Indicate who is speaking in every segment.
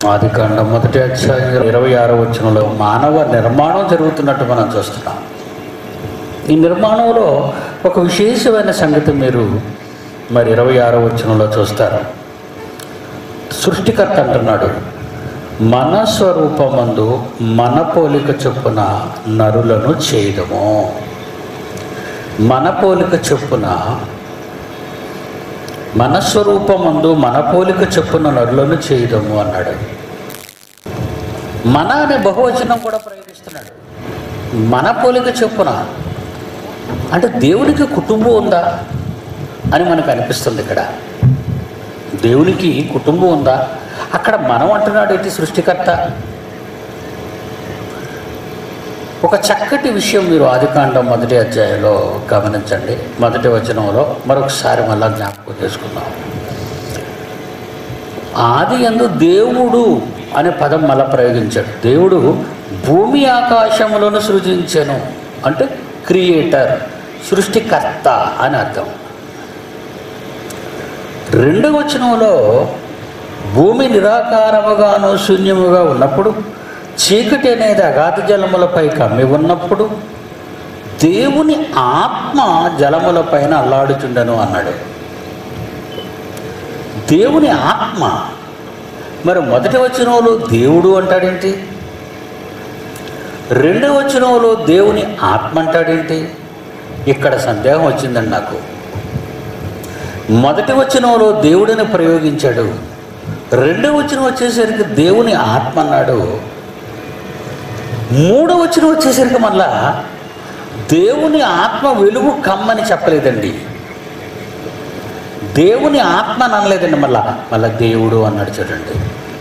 Speaker 1: ఆది కాండం మొదటి అధ్యాయం ఇరవై ఆరో వచనంలో మానవ నిర్మాణం జరుగుతున్నట్టు మనం చూస్తున్నాం ఈ నిర్మాణంలో ఒక విశేషమైన సంగతి మీరు మరి ఇరవై ఆరో వచనంలో చూస్తారు సృష్టికర్త అంటున్నాడు మన స్వరూపమందు మన పోలిక చొప్పున నరులను చేయదము మన పోలిక చొప్పున మన స్వరూపమందు మన పోలిక చొప్పున నరులను చేయదము అన్నాడు మన అనే బహువచనం కూడా ప్రయోగిస్తున్నాడు మన పోలిక చొప్పున అంటే దేవునికి కుటుంబం ఉందా అని మనకు అనిపిస్తుంది ఇక్కడ దేవునికి కుటుంబం ఉందా అక్కడ మనం అంటున్నాడు ఏంటి సృష్టికర్త ఒక చక్కటి విషయం మీరు ఆదికాండం మొదటి అధ్యాయంలో గమనించండి మొదటి వచనంలో మరొకసారి మళ్ళా జ్ఞాపకం చేసుకుందాం ఆది ఎందు దేవుడు అనే పదం మళ్ళా ప్రయోగించాడు దేవుడు భూమి ఆకాశములను సృజించెను అంటే క్రియేటర్ సృష్టికర్త అని అర్థం రెండవ వచనంలో భూమి నిరాకారముగాను శూన్యముగా ఉన్నప్పుడు చీకటి అనేది అగాధ జలములపై కమ్మి ఉన్నప్పుడు దేవుని ఆత్మ జలములపైన అల్లాడుచుండను అన్నాడు దేవుని ఆత్మ మరి మొదటి వచనంలో దేవుడు అంటాడేంటి రెండవ వచనంలో దేవుని ఆత్మ అంటాడేంటి ఇక్కడ సందేహం వచ్చిందండి నాకు మొదటి వచనంలో దేవుడిని ప్రయోగించాడు రెండవ వచనం వచ్చేసరికి దేవుని ఆత్మ అన్నాడు మూడవ వచనం వచ్చేసరికి మళ్ళా దేవుని ఆత్మ వెలుగు కమ్మని చెప్పలేదండి దేవుని ఆత్మ అని అనలేదండి మళ్ళా మళ్ళా దేవుడు అన్నాడు చూడండి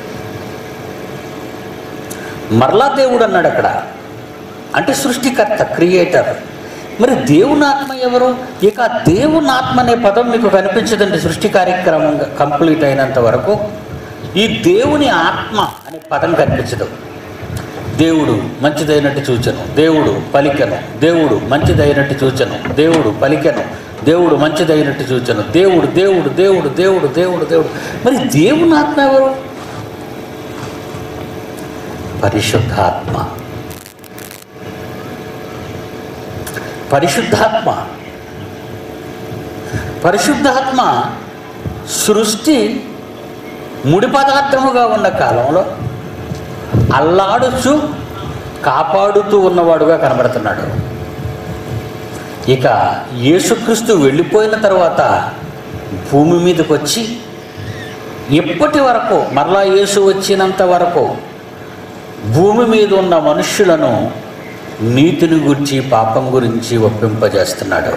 Speaker 1: మరలా దేవుడు అన్నాడు అక్కడ అంటే సృష్టికర్త క్రియేటర్ మరి దేవుని ఆత్మ ఎవరు ఇక దేవుని ఆత్మ అనే పదం మీకు కనిపించదండి సృష్టి కార్యక్రమం కంప్లీట్ అయినంత వరకు ఈ దేవుని ఆత్మ అనే పదం కనిపించదు దేవుడు మంచిదైనట్టు చూచను దేవుడు పలికెను దేవుడు మంచిదైనట్టు చూచను దేవుడు పలికెను దేవుడు మంచిదైనట్టు చూచను దేవుడు దేవుడు దేవుడు దేవుడు దేవుడు దేవుడు మరి దేవుని ఆత్మ ఎవరు పరిశుద్ధాత్మ పరిశుద్ధాత్మ పరిశుద్ధాత్మ సృష్టి ముడి పదార్థముగా ఉన్న కాలంలో అల్లాడుచు కాపాడుతూ ఉన్నవాడుగా కనబడుతున్నాడు ఇక యేసుక్రీస్తు వెళ్ళిపోయిన తర్వాత భూమి మీదకి వచ్చి ఇప్పటి వరకు మరలా యేసు వచ్చినంత వరకు భూమి మీద ఉన్న మనుష్యులను నీతిని గురించి పాపం గురించి ఒప్పింపజేస్తున్నాడు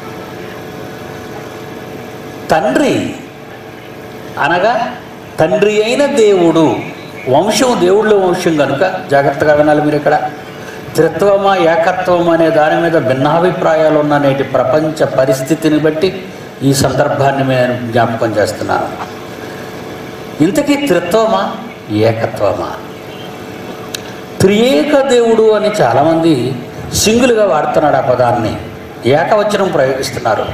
Speaker 1: తండ్రి అనగా తండ్రి అయిన దేవుడు వంశం దేవుళ్ళ వంశం కనుక జాగ్రత్తగా వినాలి మీరు ఇక్కడ త్రిత్వమా ఏకత్వం అనే దాని మీద భిన్నాభిప్రాయాలు ఉన్న నేటి ప్రపంచ పరిస్థితిని బట్టి ఈ సందర్భాన్ని నేను జ్ఞాపకం చేస్తున్నాను ఇంతకీ త్రిత్వమా ఏకత్వమా త్రియేక దేవుడు అని చాలామంది సింగిల్గా వాడుతున్నాడు ఆ పదాన్ని ఏకవచనం ప్రయోగిస్తున్నారు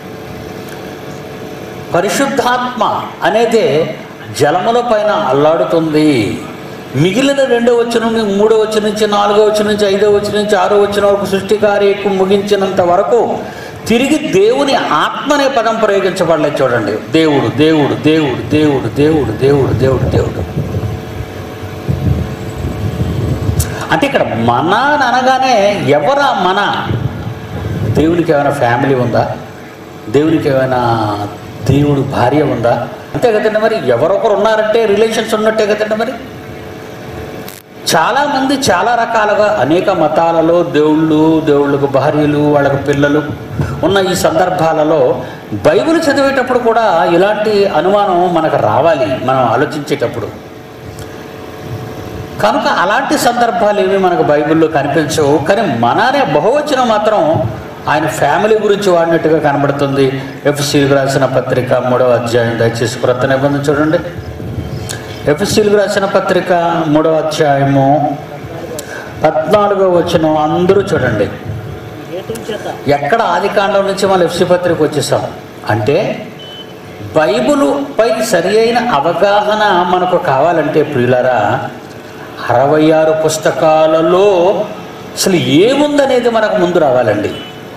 Speaker 1: పరిశుద్ధాత్మ అనేదే జలముల పైన అల్లాడుతుంది మిగిలిన రెండో వచ్చిన నుండి మూడో వచ్చిన నుంచి నాలుగో వచ్చిన నుంచి ఐదో వచ్చిన నుంచి ఆరో వచ్చిన వరకు సృష్టి కార్యకు ముగించినంత వరకు తిరిగి దేవుని ఆత్మ అనే పదం ప్రయోగించబడలేదు చూడండి దేవుడు దేవుడు దేవుడు దేవుడు దేవుడు దేవుడు దేవుడు దేవుడు అంటే ఇక్కడ మన అని అనగానే ఎవరా మన దేవునికి ఏమైనా ఫ్యామిలీ ఉందా దేవునికి ఏమైనా దేవుడు భార్య ఉందా అంతే కదండి మరి ఎవరొకరు ఉన్నారంటే రిలేషన్స్ ఉన్నట్టే కదండి మరి చాలామంది చాలా రకాలుగా అనేక మతాలలో దేవుళ్ళు దేవుళ్ళకు భార్యలు వాళ్ళకు పిల్లలు ఉన్న ఈ సందర్భాలలో బైబిల్ చదివేటప్పుడు కూడా ఇలాంటి అనుమానం మనకు రావాలి మనం ఆలోచించేటప్పుడు కనుక అలాంటి సందర్భాలు ఏమి మనకు బైబిల్లో కనిపించవు కానీ మన అనే బహువచనం మాత్రం ఆయన ఫ్యామిలీ గురించి వాడినట్టుగా కనబడుతుంది ఎఫ్సీలకు రాసిన పత్రిక మూడవ అధ్యాయం దయచేసి క్రొత్త నిబంధన చూడండి ఎఫ్సీలకు రాసిన పత్రిక మూడవ అధ్యాయము పద్నాలుగో వచనం అందరూ చూడండి
Speaker 2: హేతువు చేత
Speaker 1: ఎక్కడ ఆది కాండం నుంచి మనం ఎఫ్సి పత్రిక వచ్చేసాం అంటే బైబిలుపై సరి అయిన అవగాహన మనకు కావాలంటే ప్రియులరా అరవై ఆరు పుస్తకాలలో అసలు ఏముందనేది మనకు ముందు రావాలండి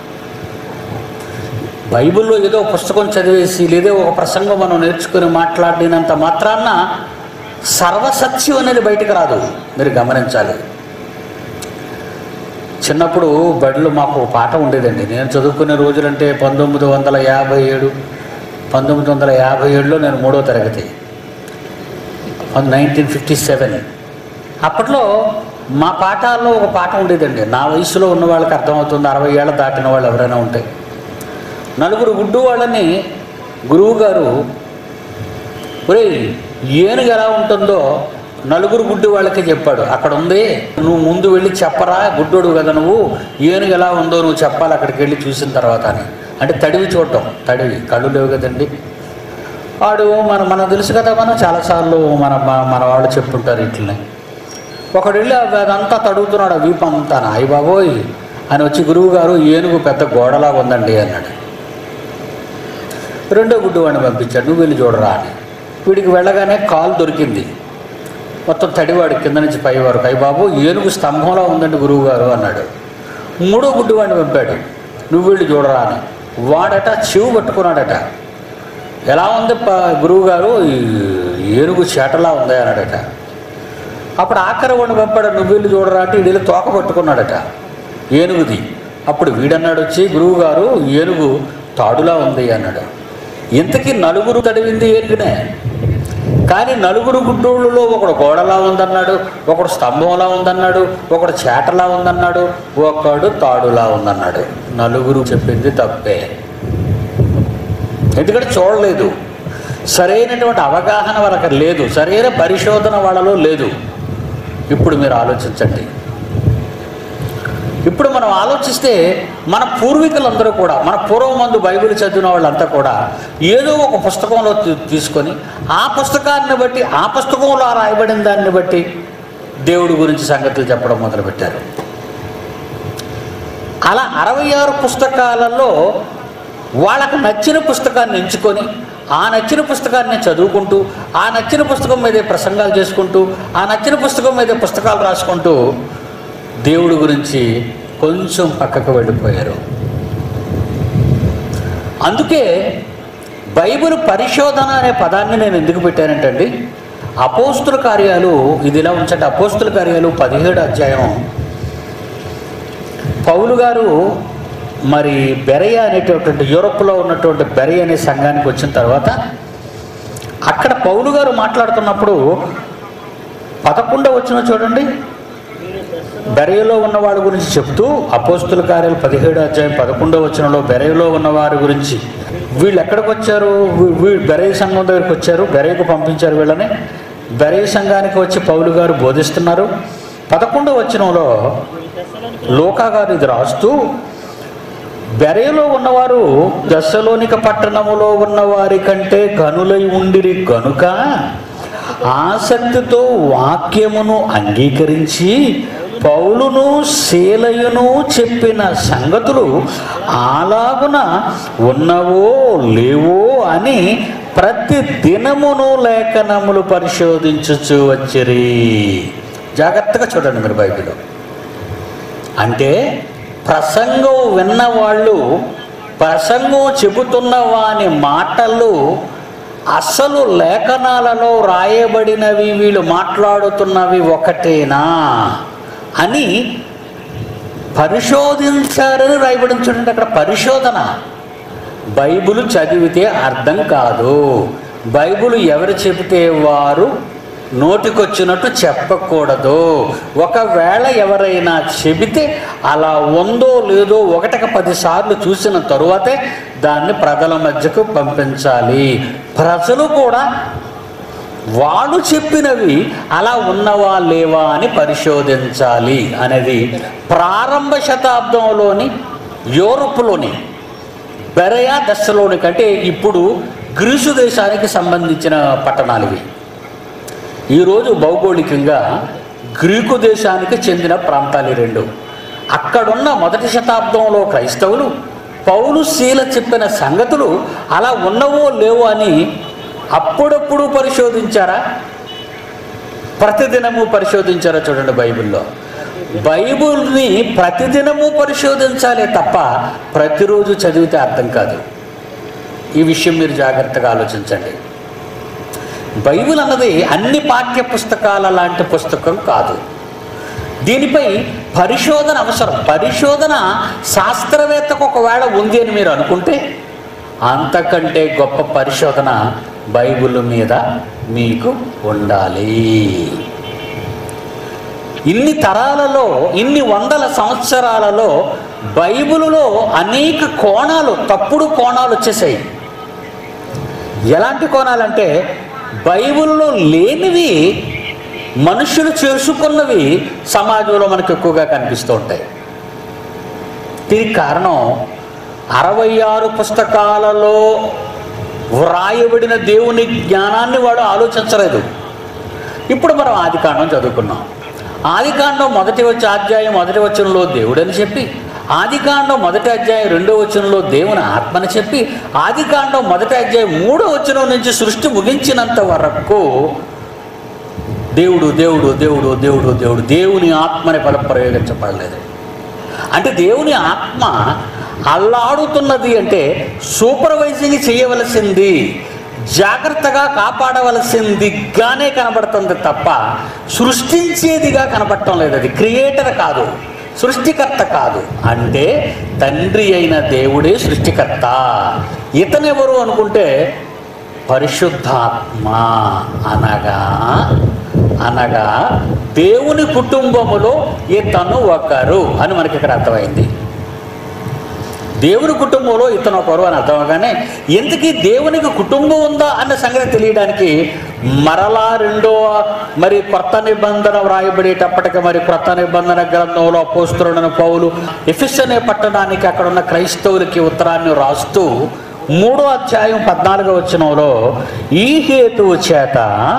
Speaker 1: బైబిల్లో ఏదో పుస్తకం చదివేసి లేదా ఒక ప్రసంగం మనం నేర్చుకుని మాట్లాడినంత మాత్రాన సర్వసత్యం అనేది బయటకు రాదు మీరు గమనించాలి చిన్నప్పుడు బడిలో మాకు ఒక పాట ఉండేదండి నేను చదువుకునే రోజులంటే పంతొమ్మిది వందల యాభై ఏడు పంతొమ్మిది వందల యాభై ఏడులో నేను మూడో తరగతి నైన్టీన్ ఫిఫ్టీ సెవెన్ అప్పట్లో మా పాఠాల్లో ఒక పాట ఉండేదండి నా వయసులో ఉన్న వాళ్ళకి అర్థమవుతుంది అరవై ఏళ్ళ దాటిన వాళ్ళు ఎవరైనా ఉంటే నలుగురు గుడ్డు వాళ్ళని గురువు గారు ఒరే ఏనుగు ఎలా ఉంటుందో నలుగురు గుడ్డి వాళ్ళకి చెప్పాడు అక్కడ ఉంది నువ్వు ముందు వెళ్ళి చెప్పరా గుడ్డోడు కదా నువ్వు ఏనుగు ఎలా ఉందో నువ్వు చెప్పాలి అక్కడికి వెళ్ళి చూసిన తర్వాత అని అంటే తడివి చూడటం తడివి కళ్ళు లేవు కదండి వాడు మన మనకు తెలుసు కదా మనం చాలాసార్లు మన మన- మన వాళ్ళు చెప్పుంటారు ఇట్లనే ఒకడు వెళ్ళి అవి అదంతా తడుగుతున్నాడు ఆ వీపు అంతా అయ్యి బాబోయ్ అని వచ్చి గురువు గారు ఏనుగు పెద్ద గోడలా ఉందండి అన్నాడు రెండో గుడ్డు వాడిని పంపించాడు నువ్వు వెళ్ళి చూడరా అని వీడికి వెళ్ళగానే కాలు దొరికింది మొత్తం తడివాడు కింద నుంచి పై వరకు అయ్యి బాబు ఏనుగు స్తంభంలో ఉందండి గురువు గారు అన్నాడు మూడో గుడ్డు వాడిని పంపాడు నువ్వు వెళ్ళి చూడరా అని వాడట చెవు పట్టుకున్నాడట ఎలా ఉంది ప గురువు గారు ఈ ఏనుగు చేటలా ఉంది అన్నాడట అప్పుడు ఆఖరి వాడిని పంపాడు నువ్వు వెళ్ళి చూడరా అంటే వీళ్ళు తోక పట్టుకున్నాడట ఏనుగుది అప్పుడు వీడన్నాడు వచ్చి గురువు గారు ఏనుగు తాడులా ఉంది అన్నాడు ఇంతకీ నలుగురు తడివింది ఏనుగునే కానీ నలుగురు గుడ్డోళ్ళలో ఒకడు గోడలా ఉందన్నాడు ఒకడు స్తంభంలా ఉందన్నాడు ఒకడు చేటలా ఉందన్నాడు ఒకడు తాడులా ఉందన్నాడు నలుగురు చెప్పింది తప్పే ఎందుకంటే చూడలేదు సరైనటువంటి అవగాహన వాళ్ళకి లేదు సరైన పరిశోధన వాళ్ళలో లేదు ఇప్పుడు మీరు ఆలోచించండి ఇప్పుడు మనం ఆలోచిస్తే మన పూర్వీకులందరూ కూడా మన పూర్వమందు బైబిల్ చదివిన వాళ్ళంతా కూడా ఏదో ఒక పుస్తకంలో తీ- తీసుకొని ఆ పుస్తకాన్ని బట్టి ఆ పుస్తకంలో రాయబడిన దాన్ని బట్టి దేవుడి గురించి సంగతులు చెప్పడం మొదలుపెట్టారు అలా అరవై ఆరు పుస్తకాలలో వాళ్ళకు నచ్చిన పుస్తకాన్ని ఎంచుకొని ఆ నచ్చిన పుస్తకాన్ని చదువుకుంటూ ఆ నచ్చిన పుస్తకం మీదే ప్రసంగాలు చేసుకుంటూ ఆ నచ్చిన పుస్తకం మీదే పుస్తకాలు రాసుకుంటూ దేవుడి గురించి కొంచెం పక్కకు వెళ్ళిపోయారు అందుకే బైబిల్ పరిశోధన అనే పదాన్ని నేను ఎందుకు పెట్టానంటండి అపోస్తుల కార్యాలు ఇది ఇలా ఉంచండి అపోస్తుల కార్యాలు పదిహేడు అధ్యాయం పౌలు గారు మరి బెరయ అనేటటువంటి యూరోప్లో ఉన్నటువంటి బెరయ అనే సంఘానికి వచ్చిన తర్వాత అక్కడ పౌలు గారు మాట్లాడుతున్నప్పుడు పదకొండవ వచ్చిన చూడండి బెరయలో ఉన్నవాడి గురించి చెప్తూ అపోస్తుల కార్యాలు పదిహేడు అధ్యాయం పదకొండవ వచనంలో బెరయలో ఉన్నవారి గురించి వీళ్ళు ఎక్కడికి వచ్చారు వీ- వీళ్ళు బెరయ సంఘం దగ్గరికి వచ్చారు బెరయకు పంపించారు వీళ్ళని బెరయ సంఘానికి వచ్చి పౌలు గారు బోధిస్తున్నారు పదకొండవ వచనంలో లోకా గారు ఇది రాస్తూ బెరయలో ఉన్నవారు దశలోనిక పట్టణములో ఉన్నవారి కంటే గనులై ఉండిరి గనుక ఆసక్తితో వాక్యమును అంగీకరించి పౌలును శీలయును చెప్పిన సంగతులు అలాగున ఉన్నవో లేవో అని ప్రతి దినమును లేఖనములు పరిశోధించుచు వచ్చిరి జాగ్రత్తగా చూడండి మీరు బైబిల్ అంటే ప్రసంగం విన్న వాళ్ళు ప్రసంగం చెబుతున్న వాని మాటలు అసలు లేఖనాలలో రాయబడినవి వీళ్ళు మాట్లాడుతున్నవి ఒకటేనా అని పరిశోధించారని రాయబడింది చూడండి అక్కడ పరిశోధన బైబిల్ చదివితే అర్థం కాదు బైబిల్ ఎవరు చెబితే వారు నోటికొచ్చినట్టు చెప్పకూడదు ఒకవేళ ఎవరైనా చెబితే అలా ఉందో లేదో ఒకటికి పదిసార్లు చూసిన తరువాతే దాన్ని ప్రజల మధ్యకు పంపించాలి ప్రజలు కూడా వాళ్ళు చెప్పినవి అలా ఉన్నవా లేవా అని పరిశోధించాలి అనేది ప్రారంభ శతాబ్దంలోని యూరోప్లోని బెరయా దశలోని కంటే ఇప్పుడు గ్రీసు దేశానికి సంబంధించిన పట్టణాలు ఇవి ఈరోజు భౌగోళికంగా గ్రీకు దేశానికి చెందిన ప్రాంతాలు ఈ రెండు అక్కడున్న మొదటి శతాబ్దంలో క్రైస్తవులు పౌలు శీల చెప్పిన సంగతులు అలా ఉన్నవో లేవో అని అప్పుడప్పుడు పరిశోధించారా ప్రతిదినము పరిశోధించారా చూడండి బైబిల్లో బైబిల్ని ప్రతిదినము పరిశోధించాలే తప్ప ప్రతిరోజు చదివితే అర్థం కాదు ఈ విషయం మీరు జాగ్రత్తగా ఆలోచించండి బైబిల్ అన్నది అన్ని పాఠ్య పుస్తకాల లాంటి పుస్తకం కాదు దీనిపై పరిశోధన అవసరం పరిశోధన శాస్త్రవేత్తకు ఒకవేళ ఉంది అని మీరు అనుకుంటే అంతకంటే గొప్ప పరిశోధన బైబిల్ మీద మీకు ఉండాలి ఇన్ని తరాలలో ఇన్ని వందల సంవత్సరాలలో బైబిలులో అనేక కోణాలు తప్పుడు కోణాలు వచ్చేసాయి ఎలాంటి కోణాలంటే బైబిల్లో లేనివి మనుషులు చేసుకున్నవి సమాజంలో మనకు ఎక్కువగా కనిపిస్తూ ఉంటాయి దీనికి కారణం అరవై ఆరు పుస్తకాలలో వ్రాయబడిన దేవుని జ్ఞానాన్ని వాడు ఆలోచించలేదు ఇప్పుడు మనం ఆదికాండం చదువుకున్నాం ఆదికాండం మొదటి వచ్చే అధ్యాయం మొదటి వచనంలో దేవుడని చెప్పి ఆదికాండం మొదటి అధ్యాయం రెండో వచనంలో దేవుని ఆత్మని చెప్పి ఆదికాండం మొదటి అధ్యాయం మూడో వచనం నుంచి సృష్టి ముగించినంత వరకు దేవుడు దేవుడు దేవుడు దేవుడు దేవుడు దేవుని ఆత్మని పదం ప్రయోగించబడలేదు అంటే దేవుని ఆత్మ అల్లాడుతున్నది అంటే సూపర్వైజింగ్ చేయవలసింది జాగ్రత్తగా కాపాడవలసిందిగానే కనబడుతుంది తప్ప సృష్టించేదిగా కనబడటం లేదు అది క్రియేటర్ కాదు సృష్టికర్త కాదు అంటే తండ్రి అయిన దేవుడే సృష్టికర్త ఇతనెవరు అనుకుంటే పరిశుద్ధాత్మ అనగా అనగా దేవుని కుటుంబములో ఇతను ఒకరు అని మనకి ఇక్కడ అర్థమైంది దేవుని కుటుంబంలో ఇతను ఒకరు అని అర్థమగానే ఇంతకీ దేవునికి కుటుంబం ఉందా అన్న సంగతి తెలియడానికి మరలా రెండో మరి కొత్త నిబంధన వ్రాయబడేటప్పటికి మరి కొత్త నిబంధన గ్రంథంలో అపోస్తులను పౌలు ఎఫిస్ అనే పట్టణానికి అక్కడ ఉన్న క్రైస్తవులకి ఉత్తరాన్ని రాస్తూ మూడో అధ్యాయం పద్నాలుగో వచనంలో ఈ హేతువు చేత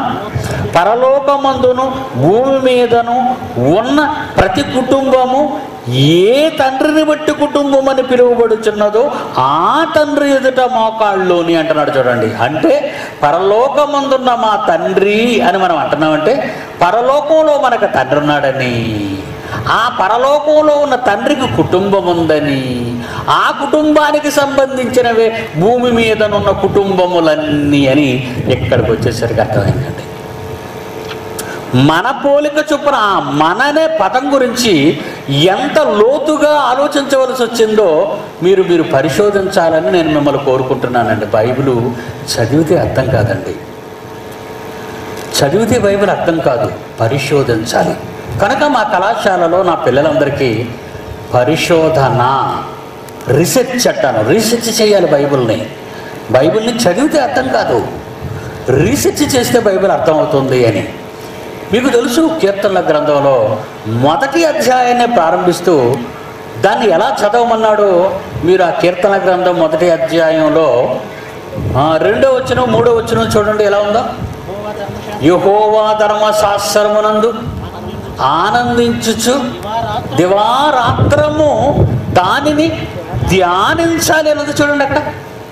Speaker 1: పరలోకమందును భూమి మీదను ఉన్న ప్రతి కుటుంబము ఏ తండ్రిని బట్టి కుటుంబం అని పిలువబడుచున్నదో ఆ తండ్రి ఎదుట మోకాళ్ళలోని అంటున్నాడు చూడండి అంటే పరలోకమందున్న మా తండ్రి అని మనం అంటున్నామంటే పరలోకంలో మనకు తండ్రి ఉన్నాడని ఆ పరలోకంలో ఉన్న తండ్రికి కుటుంబం ఉందని ఆ కుటుంబానికి సంబంధించినవే భూమి మీదనున్న కుటుంబములన్నీ అని ఇక్కడికి వచ్చేసరికి అర్థమైందండి మన పోలిక చొప్పున ఆ మననే పదం గురించి ఎంత లోతుగా ఆలోచించవలసి వచ్చిందో మీరు మీరు పరిశోధించాలని నేను మిమ్మల్ని కోరుకుంటున్నానండి బైబిల్ చదివితే అర్థం కాదండి చదివితే బైబిల్ అర్థం కాదు పరిశోధించాలి కనుక మా కళాశాలలో నా పిల్లలందరికీ పరిశోధన రీసెర్చ్ అంటాను రీసెర్చ్ చేయాలి బైబిల్ని బైబిల్ని చదివితే అర్థం కాదు రీసెర్చ్ చేస్తే బైబిల్ అర్థమవుతుంది అని మీకు తెలుసు కీర్తనల గ్రంథంలో మొదటి అధ్యాయాన్ని ప్రారంభిస్తూ దాన్ని ఎలా చదవమన్నాడో మీరు ఆ కీర్తన గ్రంథం మొదటి అధ్యాయంలో ఆ, రెండో వచనం మూడో వచనం చూడండి ఎలా ఉందో యహోవా ధర్మశాస్త్రమునందు ఆనందించుచు దివారాత్రము దానిని ధ్యానించాలి అన్నది చూడండి అక్కడ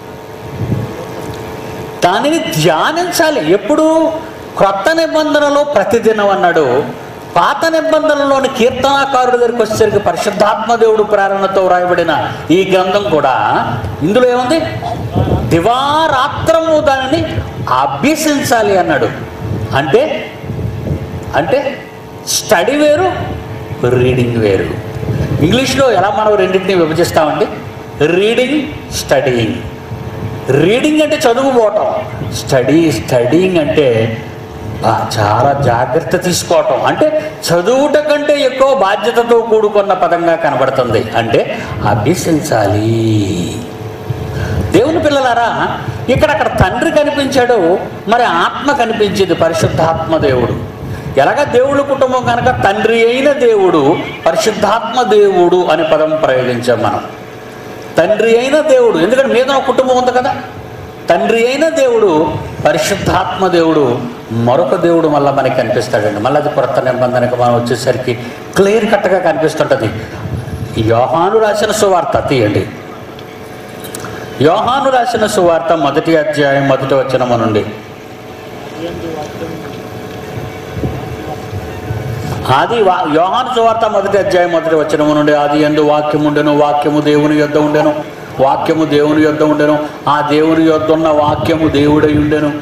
Speaker 1: దానిని ధ్యానించాలి ఎప్పుడు క్రొత్త నిబంధనలో ప్రతిదినం అన్నాడు పాత నిబంధనలోని కీర్తనాకారుడి దగ్గరికి వచ్చేసరికి పరిశుద్ధాత్మ దేవుడు ప్రేరణతో వ్రాయబడిన ఈ గ్రంథం కూడా ఇందులో ఏముంది దివారాత్రము దానిని అభ్యసించాలి అన్నాడు అంటే అంటే స్టడీ వేరు రీడింగ్ వేరు ఇంగ్లీష్లో ఎలా మనం రెండింటిని విభజిస్తామండి రీడింగ్ స్టడీయింగ్ రీడింగ్ అంటే చదువుకోవటం స్టడీ స్టడీయింగ్ అంటే బా- చాలా జాగ్రత్త తీసుకోవటం అంటే చదువుట కంటే ఎక్కువ బాధ్యతతో కూడుకున్న పదంగా కనబడుతుంది అంటే అభ్యసించాలి దేవుని పిల్లలారా ఇక్కడ అక్కడ తండ్రి కనిపించాడు మరి ఆత్మ కనిపించింది పరిశుద్ధాత్మ దేవుడు ఎలాగ దేవుడు కుటుంబం కనుక తండ్రి అయిన దేవుడు పరిశుద్ధాత్మ దేవుడు అనే పదం ప్రయోగించాం మనం తండ్రి అయిన దేవుడు ఎందుకంటే మీద ఒక కుటుంబం ఉంది కదా తండ్రి అయిన దేవుడు పరిశుద్ధాత్మ దేవుడు మరొక దేవుడు మళ్ళీ మనకి కనిపిస్తాడండి మళ్ళీ అది కొత్త నిబంధనకు మనం వచ్చేసరికి క్లియర్ కట్గా కనిపిస్తుంటుంది యోహాను రాసిన సువార్త తీయండి యోహాను రాసిన సువార్త మొదటి అధ్యాయం మొదటి వచనము నుండి ఆది వా యోహాను సువార్త మొదటి అధ్యాయం మొదటి వచనము నుండి ఆది ఎందు వాక్యము ఉండెను వాక్యము దేవుని యొద్ద ఉండెను వాక్యము దేవుని యొద్ద ఉండెను ఆ దేవుని యొద్ద ఉన్న వాక్యము దేవుడై ఉండెను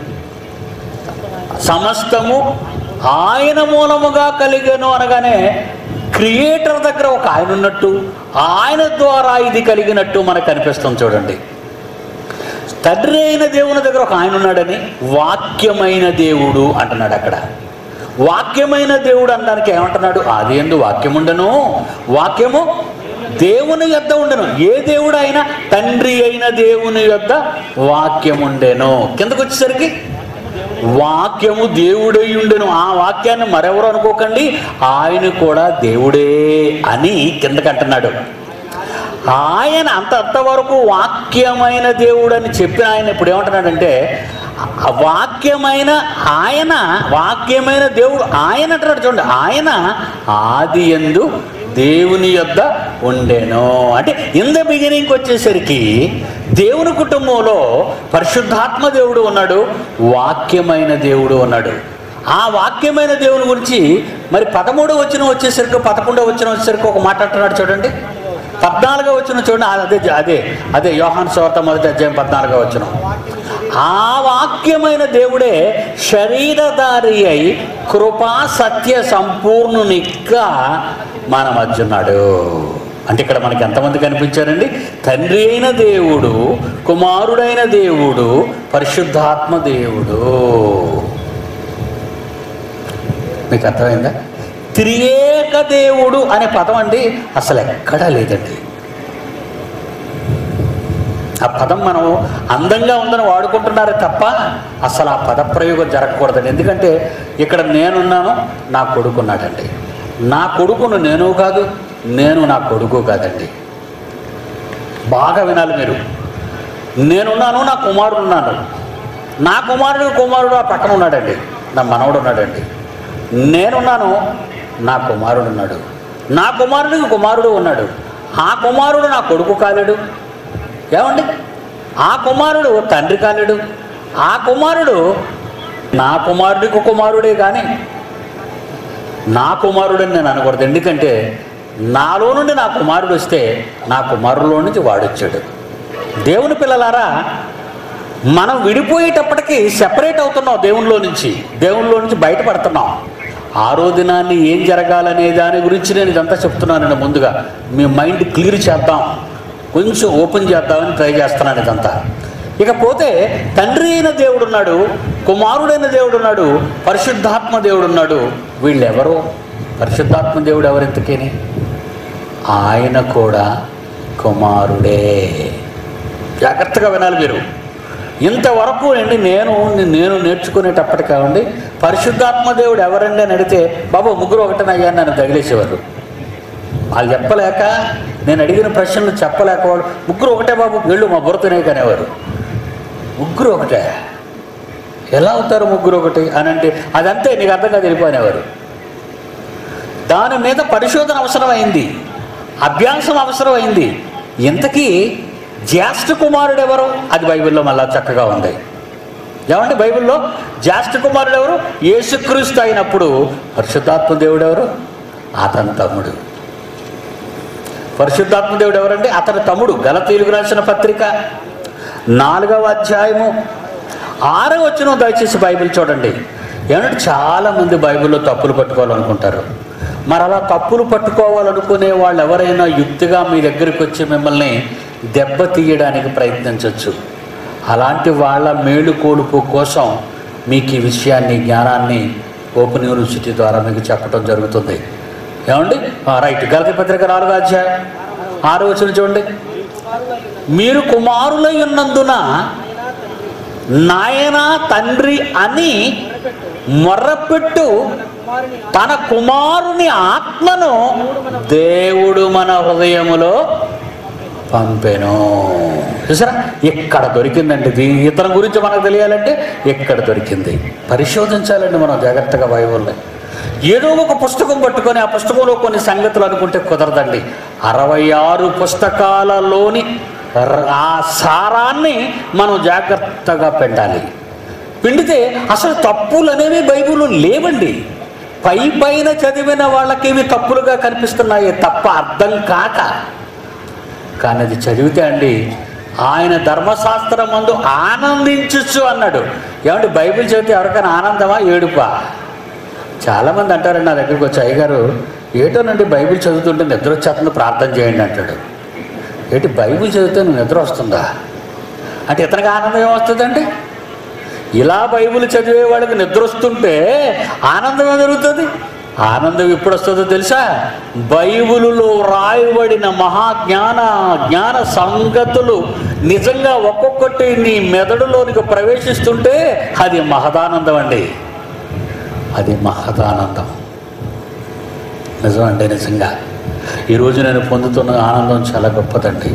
Speaker 1: సమస్తము ఆయన మూలముగా కలిగను అనగానే క్రియేటర్ దగ్గర ఒక ఆయన ఉన్నట్టు ఆయన ద్వారా ఇది కలిగినట్టు మనకు అనిపిస్తుంది చూడండి తండ్రి అయిన దేవుని దగ్గర ఒక ఆయన ఉన్నాడని వాక్యమైన దేవుడు అంటున్నాడు అక్కడ వాక్యమైన దేవుడు అనడానికి ఏమంటున్నాడు ఆది ఎందు వాక్యం ఉండను వాక్యము దేవుని యొద్ద ఉండను ఏ దేవుడు అయినా తండ్రి అయిన దేవుని యొద్ద వాక్యం ఉండెను కిందకు వచ్చేసరికి వాక్యము దేవుడై ఉండెను ఆ వాక్యాన్ని మరెవరు అనుకోకండి ఆయన కూడా దేవుడే అని కిందకి అంటున్నాడు ఆయన అంత అంతవరకు వాక్యమైన దేవుడు అని చెప్పిన ఆయన ఇప్పుడు ఏమంటున్నాడంటే ఆ వాక్యమైన ఆయన వాక్యమైన దేవుడు ఆయన అంటున్నాడు చూడండి ఆయన ఆది ఎందు దేవుని యొద్ద ఉండెను అంటే ఇన్ ద బిగినింగ్కి వచ్చేసరికి దేవుని కుటుంబంలో పరిశుద్ధాత్మ దేవుడు ఉన్నాడు వాక్యమైన దేవుడు ఉన్నాడు ఆ వాక్యమైన దేవుని గురించి మరి పదమూడు వచ్చిన వచ్చేసరికి పదకొండో వచ్చిన వచ్చేసరికి ఒక మాట అంటున్నాడు చూడండి పద్నాలుగో వచ్చిన చూడండి అదే అదే అదే యోహాన్ సోర్త మొదటి అధ్యాయం పద్నాలుగో వచ్చిన ఆ వాక్యమైన దేవుడే శరీరధారి అయి కృపా సత్య సంపూర్ణునిగా మన మధ్య ఉన్నాడు అంటే ఇక్కడ మనకి ఎంతమంది కనిపించారండి తండ్రి అయిన దేవుడు కుమారుడైన దేవుడు పరిశుద్ధాత్మ దేవుడు మీకు అర్థమైందా త్రియేక దేవుడు అనే పదం అండి అసలు ఎక్కడా లేదండి ఆ పదం మనం అందంగా ఉందని వాడుకుంటున్నారే తప్ప అసలు ఆ పద ప్రయోగం జరగకూడదండి ఎందుకంటే ఇక్కడ నేనున్నాను నా కొడుకున్నాడండి నా కొడుకును నేను కాదు నేను నా కొడుకు కాదండి బాగా వినాలి మీరు నేనున్నాను నా కుమారుడు ఉన్నాడు నా కుమారుడు కుమారుడు ఆ పక్కన ఉన్నాడండి నా మనవడు ఉన్నాడండి నేనున్నాను నా కుమారుడు ఉన్నాడు నా కుమారుడికి కుమారుడు ఉన్నాడు ఆ కుమారుడు నా కొడుకు కాలేడు ఏమండి ఆ కుమారుడు తండ్రి కాలేడు ఆ కుమారుడు నా కుమారుడికి కుమారుడే కానీ నా కుమారుడని నేను అనకూడదు ఎందుకంటే నాలో నుండి నా కుమారుడు వస్తే నా కుమారులో నుంచి వాడొచ్చాడు దేవుని పిల్లలారా మనం విడిపోయేటప్పటికి సెపరేట్ అవుతున్నాం దేవునిలో నుంచి దేవునిలో నుంచి బయటపడుతున్నాం ఆరో దినాన్ని ఏం జరగాలనే దాని గురించి నేను ఇదంతా చెప్తున్నానండి ముందుగా మీ మైండ్ క్లియర్ చేద్దాం కొంచెం ఓపెన్ చేద్దామని ట్రై చేస్తున్నాను ఇదంతా ఇకపోతే తండ్రి అయిన దేవుడు ఉన్నాడు కుమారుడైన దేవుడు ఉన్నాడు పరిశుద్ధాత్మ దేవుడు ఉన్నాడు వీళ్ళెవరు పరిశుద్ధాత్మ దేవుడు ఎవరెంతకేని ఆయన కూడా కుమారుడే జాగ్రత్తగా వినాలి మీరు ఇంతవరకు అండి నేను నేను నేర్చుకునేటప్పటికండి పరిశుద్ధాత్మ దేవుడు ఎవరండి అని అడిగితే బాబు ముగ్గురు ఒకటనయ్యా అని నన్ను తగిలేసేవారు వాళ్ళు చెప్పలేక నేను అడిగిన ప్రశ్నలు చెప్పలేక వాళ్ళు ముగ్గురు ఒకటే బాబు వెళ్ళు మా బుర్రతనే కనేవారు ముగ్గురు ఒకటే ఎలా అవుతారు ముగ్గురు ఒకటి అని అంటే అదంతే నీకు అర్థం కాదు వెళ్ళిపోయినవారు దాని మీద పరిశోధన అవసరమైంది అభ్యాసం అవసరమైంది ఇంతకీ జ్యేష్ఠ కుమారుడు ఎవరు అది బైబిల్లో మళ్ళా చక్కగా ఉంది ఏమంటే బైబిల్లో జ్యేష్ఠ కుమారుడు ఎవరు యేసుక్రీస్తు అయినప్పుడు పరిశుద్ధాత్మ దేవుడు ఎవరు అతని తమ్ముడు పరిశుద్ధాత్మ దేవుడు ఎవరండి అతని తమ్ముడు గలతీలుగు రాసిన పత్రిక నాలుగవ అధ్యాయము ఆరో వచ్చిన దయచేసి బైబిల్ చూడండి ఏమంటే చాలామంది బైబిల్లో తప్పులు పట్టుకోవాలనుకుంటారు మరి అలా తప్పులు పట్టుకోవాలనుకునే వాళ్ళు ఎవరైనా యుక్తిగా మీ దగ్గరికి వచ్చి మిమ్మల్ని దెబ్బ తీయడానికి ప్రయత్నించవచ్చు అలాంటి వాళ్ళ మేలుకోలుపు కోసం మీకు ఈ విషయాన్ని జ్ఞానాన్ని ఓపెన్ యూనివర్సిటీ ద్వారా మీకు చెప్పడం జరుగుతుంది ఏమండి ఆ, రైట్ గలతి పత్రిక నాలుగో అధ్యాయం ఆరో వచ్చిన చూడండి మీరు కుమారులై ఉన్నందున నాయన తండ్రి అని మొర్రపెట్టు తన కుమారుని ఆత్మను దేవుడు మన హృదయములో పంపెను చూసారా ఇక్కడ దొరికిందండి ఇది ఇతని గురించి మనకు తెలియాలంటే ఇక్కడ దొరికింది పరిశోధించాలండి మనం జాగ్రత్తగా బైబుల్ని ఏదో ఒక పుస్తకం పట్టుకొని ఆ పుస్తకంలో కొన్ని సంగతులు అనుకుంటే కుదరదండి అరవై ఆరు పుస్తకాలలోని ర- ఆ సారాన్ని మనం జాగ్రత్తగా పెట్టాలి పిండితే అసలు తప్పులు అనేవి బైబిల్లో లేవండి పై పైన చదివిన వాళ్ళకి ఇవి తప్పులుగా కనిపిస్తున్నాయి తప్ప అర్థం కాక కానీ అది చదివితే అండి ఆయన ధర్మశాస్త్రం మందు ఆనందించచ్చు అన్నాడు ఏమంటే బైబిల్ చదివితే ఎవరికైనా ఆనందమా ఏడుపా చాలామంది అంటారండి నా దగ్గరికి వచ్చి అయ్యగారు ఏటోనండి బైబిల్ చదువుతుంటే నిద్ర వచ్చేస్తుంది ప్రార్థన చేయండి అంటాడు ఏంటి బైబిల్ చదివితే నువ్వు నిద్ర వస్తుందా అంటే ఇతనికి ఆనందం ఏమొస్తుందండి ఇలా బైబిల్ చదివే వాళ్ళకి నిద్ర వస్తుంటే ఆనందం ఏం జరుగుతుంది ఆనందం ఎప్పుడు వస్తుందో తెలుసా బైబిలులో రాయబడిన మహాజ్ఞాన జ్ఞాన సంగతులు నిజంగా ఒక్కొక్కటి నీ మెదడులోనికి ప్రవేశిస్తుంటే అది మహదానందం అండి అది మహదానందం నిజమండి నిజంగా ఈరోజు నేను పొందుతున్న ఆనందం చాలా గొప్పదండి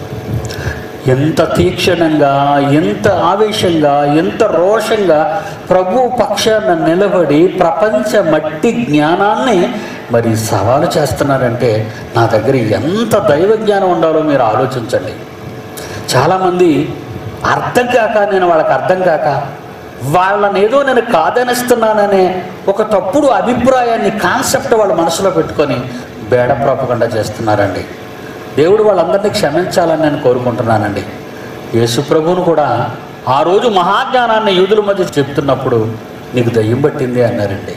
Speaker 1: ఎంత తీక్షణంగా ఎంత ఆవేశంగా ఎంత రోషంగా ప్రభు పక్షాన నిలబడి ప్రపంచ మట్టి జ్ఞానాన్ని మరి సవాలు చేస్తున్నారంటే నా దగ్గర ఎంత దైవ జ్ఞానం ఉండాలో మీరు ఆలోచించండి చాలామంది అర్థం కాక నేను వాళ్ళకి అర్థం కాక వాళ్ళని ఏదో నేను కాదనిస్తున్నాననే ఒక తప్పుడు అభిప్రాయాన్ని కాన్సెప్ట్ వాళ్ళ మనసులో పెట్టుకొని బేడ ప్రాపకుండా చేస్తున్నారండి దేవుడు వాళ్ళందరినీ క్షమించాలని నేను కోరుకుంటున్నానండి యేసు ప్రభువును కూడా ఆ రోజు మహాజ్ఞానాన్ని యూదుల మధ్య చెప్తున్నప్పుడు నీకు దయ్యం పట్టింది అన్నారండి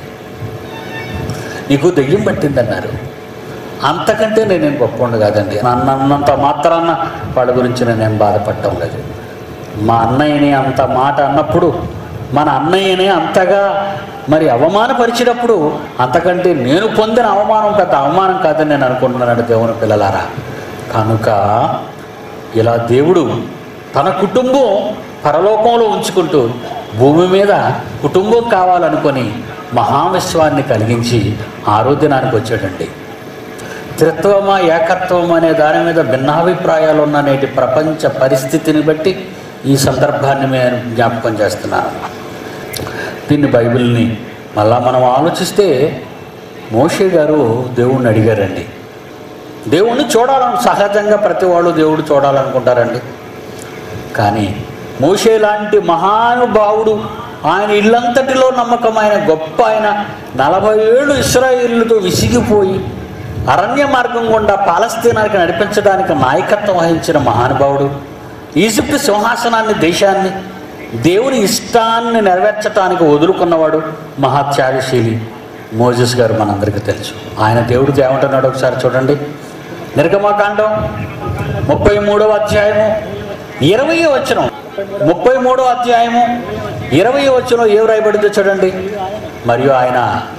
Speaker 1: నీకు దయ్యం పట్టింది అన్నారు అంతకంటే నేనేం గొప్ప కాదండి నన్ను అన్నంత మాత్రాన వాళ్ళ గురించి నేనేం బాధపడటం లేదు మా అన్నయ్యని అంత మాట అన్నప్పుడు మన అన్నయ్యని అంతగా మరి అవమానపరిచినప్పుడు అంతకంటే నేను పొందిన అవమానం పెద్ద అవమానం కాదని నేను అనుకుంటున్నాను దేవుని పిల్లలారా కనుక ఇలా దేవుడు తన కుటుంబం పరలోకంలో ఉంచుకుంటూ భూమి మీద కుటుంబం కావాలనుకొని మహావిశ్వాన్ని కలిగించి ఆరోగ్యానికి వచ్చాడండి త్రిత్వమా ఏకత్వం అనే దాని మీద భిన్నాభిప్రాయాలు ఉన్న నేటి ప్రపంచ పరిస్థితిని బట్టి ఈ సందర్భాన్ని నేను జ్ఞాపకం చేస్తున్నాను దీన్ని బైబిల్ని మళ్ళా మనం ఆలోచిస్తే మోషే గారు దేవుణ్ణి అడిగారండి దేవుణ్ణి చూడాలని సహజంగా ప్రతి వాళ్ళు దేవుడు చూడాలనుకుంటారండి కానీ మోషే లాంటి మహానుభావుడు ఆయన ఇల్లంతటిలో నమ్మకమైన గొప్ప ఆయన నలభై ఏళ్ళు ఇస్రాయిల్తో విసిగిపోయి అరణ్య మార్గం గుండా పాలస్తీనానికి నడిపించడానికి నాయకత్వం వహించిన మహానుభావుడు ఈజిప్ట్ సింహాసనాన్ని దేశాన్ని దేవుని ఇష్టాన్ని నెరవేర్చడానికి వదులుకున్నవాడు మహాత్యాగశీలి మోజెస్ గారు మనందరికీ తెలుసు ఆయన దేవుడు ఏమంటున్నాడు ఒకసారి చూడండి నిర్గమకాండం ముప్పై మూడవ అధ్యాయము ఇరవై వచనం ముప్పై మూడవ అధ్యాయము ఇరవై వచనం ఏం రాయబడిందో చూడండి మరియు ఆయన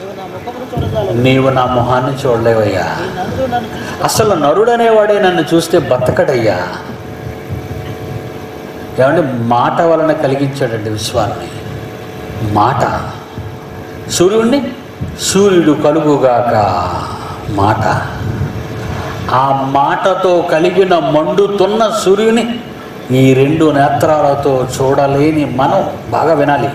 Speaker 2: నీవు నా ముఖమును చూడలేవు.
Speaker 1: నీవు నా మొహాన్ని చూడలేవయ్యా
Speaker 2: ఈ నరుడు నన్ను చూసి
Speaker 1: అసలు నరుడనేవాడే నన్ను చూస్తే బతకడయ్యా ఏమంటే మాట వలన కలిగించాడండి విశ్వాన్ని మాట సూర్యుడిని సూర్యుడు కలుగుగాక మాట ఆ మాటతో కలిగిన మండుతున్న సూర్యుని ఈ రెండు నేత్రాలతో చూడలేని మనం బాగా వినాలి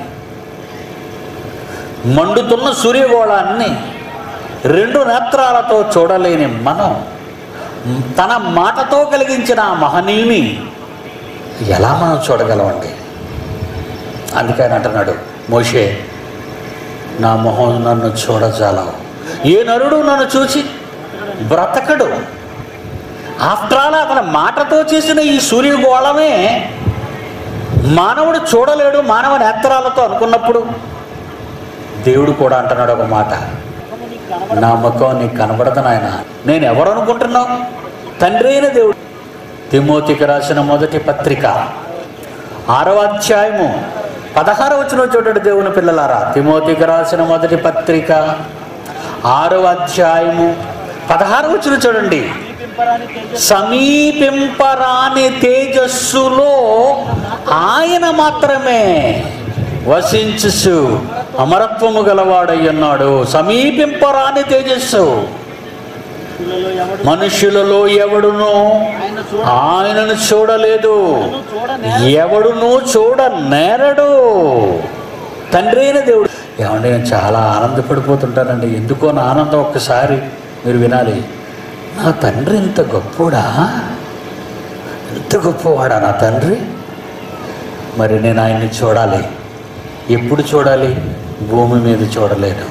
Speaker 1: మండుతున్న సూర్యగోళాన్ని రెండు నేత్రాలతో చూడలేని మనం తన మాటతో కలిగించిన ఆ మహనీయుని ఎలా మనం చూడగలమండి అందుకే ఆయన అంటున్నాడు మోషే నా మొహం నన్ను చూడజాలవు ఏ నరుడు నన్ను చూసి బ్రతకడు ఆఫ్టర్ ఆల్ అతని మాటతో చేసిన ఈ సూర్యగోళమే మానవుడు చూడలేడు మానవ నేత్రాలతో అనుకున్నప్పుడు దేవుడు కూడా అంటున్నాడు ఒక మాట
Speaker 2: ముఖము నీకు కనబడ
Speaker 1: నా ముఖం నీకు కనబడదు నాయన నేను ఎవరు అనుకుంటున్నావు తండ్రి అయిన దేవుడు తిమోతికి రాసిన మొదటి పత్రిక ఆరవ అధ్యాయము పదహార వచ్చిన చూడండి దేవుని పిల్లలారా తిమోతికి రాసిన మొదటి పత్రిక ఆరవ అధ్యాయము పదహారు వచ్చిన చూడండి
Speaker 2: సమీపింపరాని తేజస్సు
Speaker 1: సమీపింపరాని తేజస్సులో ఆయన మాత్రమే వసించు అమరత్వము గలవాడయ్యున్నాడు సమీపింపరాని తేజస్సు
Speaker 2: మనుషులలో ఎవడు
Speaker 1: మనుషులలో ఎవడునో
Speaker 2: ఆయన చూడ
Speaker 1: ఆయనను చూడలేదు
Speaker 2: నన్ను చూడనే
Speaker 1: ఎవడునూ చూడ నేరడు తండ్రి అయిన దేవుడు ఏమంటే నేను చాలా ఆనందపడిపోతుంటానండి ఎందుకో నా ఆనందం ఒక్కసారి మీరు వినాలి నా తండ్రి ఇంత గొప్పోడా ఎంత గొప్పవాడా నా తండ్రి మరి నేను ఆయన్ని చూడాలి ఎప్పుడు చూడాలి భూమి మీద చూడలేను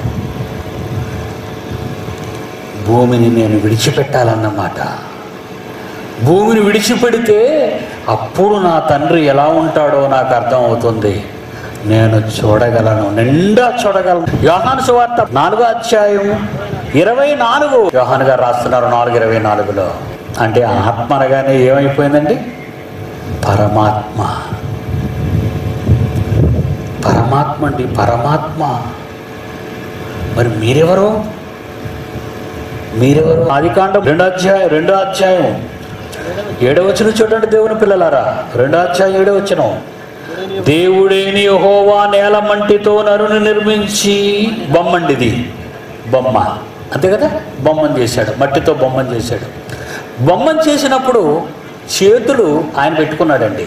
Speaker 1: భూమిని నేను విడిచిపెట్టాలన్నమాట భూమిని విడిచిపెడితే అప్పుడు నా తండ్రి ఎలా ఉంటాడో నాకు అర్థం అవుతుంది నేను చూడగలను నిండా చూడగలను యోహాను సువార్త నాలుగో అధ్యాయం ఇరవై నాలుగు యోహాను గారు రాస్తున్నారు నాలుగు ఇరవై నాలుగులో అంటే ఆత్మ అనగానే ఏమైపోయిందండి పరమాత్మ పరమాత్మ అండి పరమాత్మ మరి మీరెవరు మీరెవరు ఆదికాండం రెండో అధ్యాయం రెండో అధ్యాయం ఏడవ వచ్చిన చూడండి దేవుని పిల్లలారా రెండో అధ్యాయం ఏడవ వచ్చిన దేవుడేని యెహోవా నేల మంటితో నరుని నిర్మించి బొమ్మండిది బొమ్మ అంతే కదా బొమ్మను చేశాడు మట్టితో బొమ్మను చేశాడు బొమ్మను చేసినప్పుడు చేతులు ఆయన పెట్టుకున్నాడండి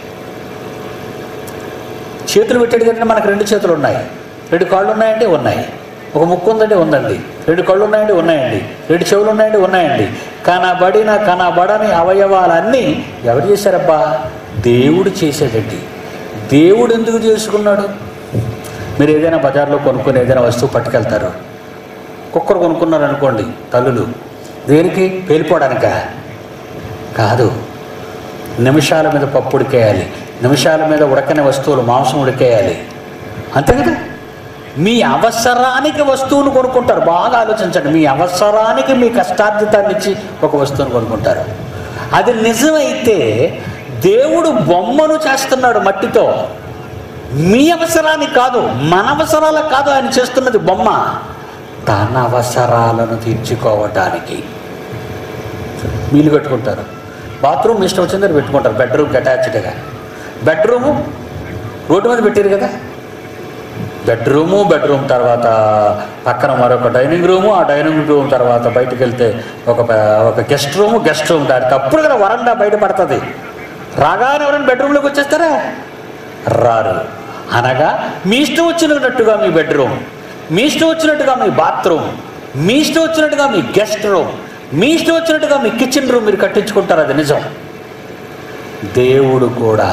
Speaker 1: చేతులు పెట్టాడు కదండి మనకు రెండు చేతులు ఉన్నాయి రెండు కాళ్ళు ఉన్నాయండి ఉన్నాయి ఒక ముక్కు ఉందండి ఉందండి రెండు కళ్ళు ఉన్నాయండి ఉన్నాయండి రెండు చెవులు ఉన్నాయండి ఉన్నాయండి కనబడిన కనబడని అవయవాలన్నీ ఎవరు చేశారబ్బా దేవుడు చేశాడండి దేవుడు ఎందుకు చేసుకున్నాడు మీరు ఏదైనా బజార్లో కొనుక్కొని ఏదైనా వస్తువు పట్టుకెళ్తారు కుక్కర్ కొనుక్కున్నారు అనుకోండి తల్లులు దేనికి పేలిపోవడానికా కాదు నిమిషాల మీద పప్పు ఉడికేయాలి నిమిషాల మీద ఉడకని వస్తువులు మాంసం ఉడికేయాలి అంతే కదా మీ అవసరానికి వస్తువును కొనుక్కుంటారు బాగా ఆలోచించండి మీ అవసరానికి మీ కష్టార్జితాన్ని ఇచ్చి ఒక వస్తువును కొనుక్కుంటారు అది నిజమైతే దేవుడు బొమ్మను చేస్తున్నాడు మట్టితో మీ అవసరానికి కాదు మన అవసరాలకు కాదు ఆయన చేస్తున్నది బొమ్మ తన అవసరాలను తీర్చుకోవటానికి వీలు కట్టుకుంటారు బాత్రూమ్ ఇష్టం వచ్చిందని పెట్టుకుంటారు బెడ్రూమ్కి అటాచ్డ్గా బెడ్రూము రోడ్డు మీద పెట్టారు కదా బెడ్రూము బెడ్రూమ్ తర్వాత పక్కన మరొక డైనింగ్ రూము ఆ డైనింగ్ రూమ్ తర్వాత బయటకు వెళ్తే ఒక ప- ఒక గెస్ట్ రూము గెస్ట్ రూమ్ దాటి తప్పుడు కదా వరండా బయట పడుతుంది రాగానే ఎవరైనా బెడ్రూమ్లోకి వచ్చేస్తారా రారు అనగా మీ ఇష్టం వచ్చినట్టుగా మీ బెడ్రూమ్ మీ ఇష్టం వచ్చినట్టుగా మీ బాత్రూమ్ మీ ఇష్టం వచ్చినట్టుగా మీ గెస్ట్ రూమ్ మీ ఇష్టం వచ్చినట్టుగా మీ కిచెన్ రూమ్ మీరు కట్టించుకుంటారు అది నిజం దేవుడు కూడా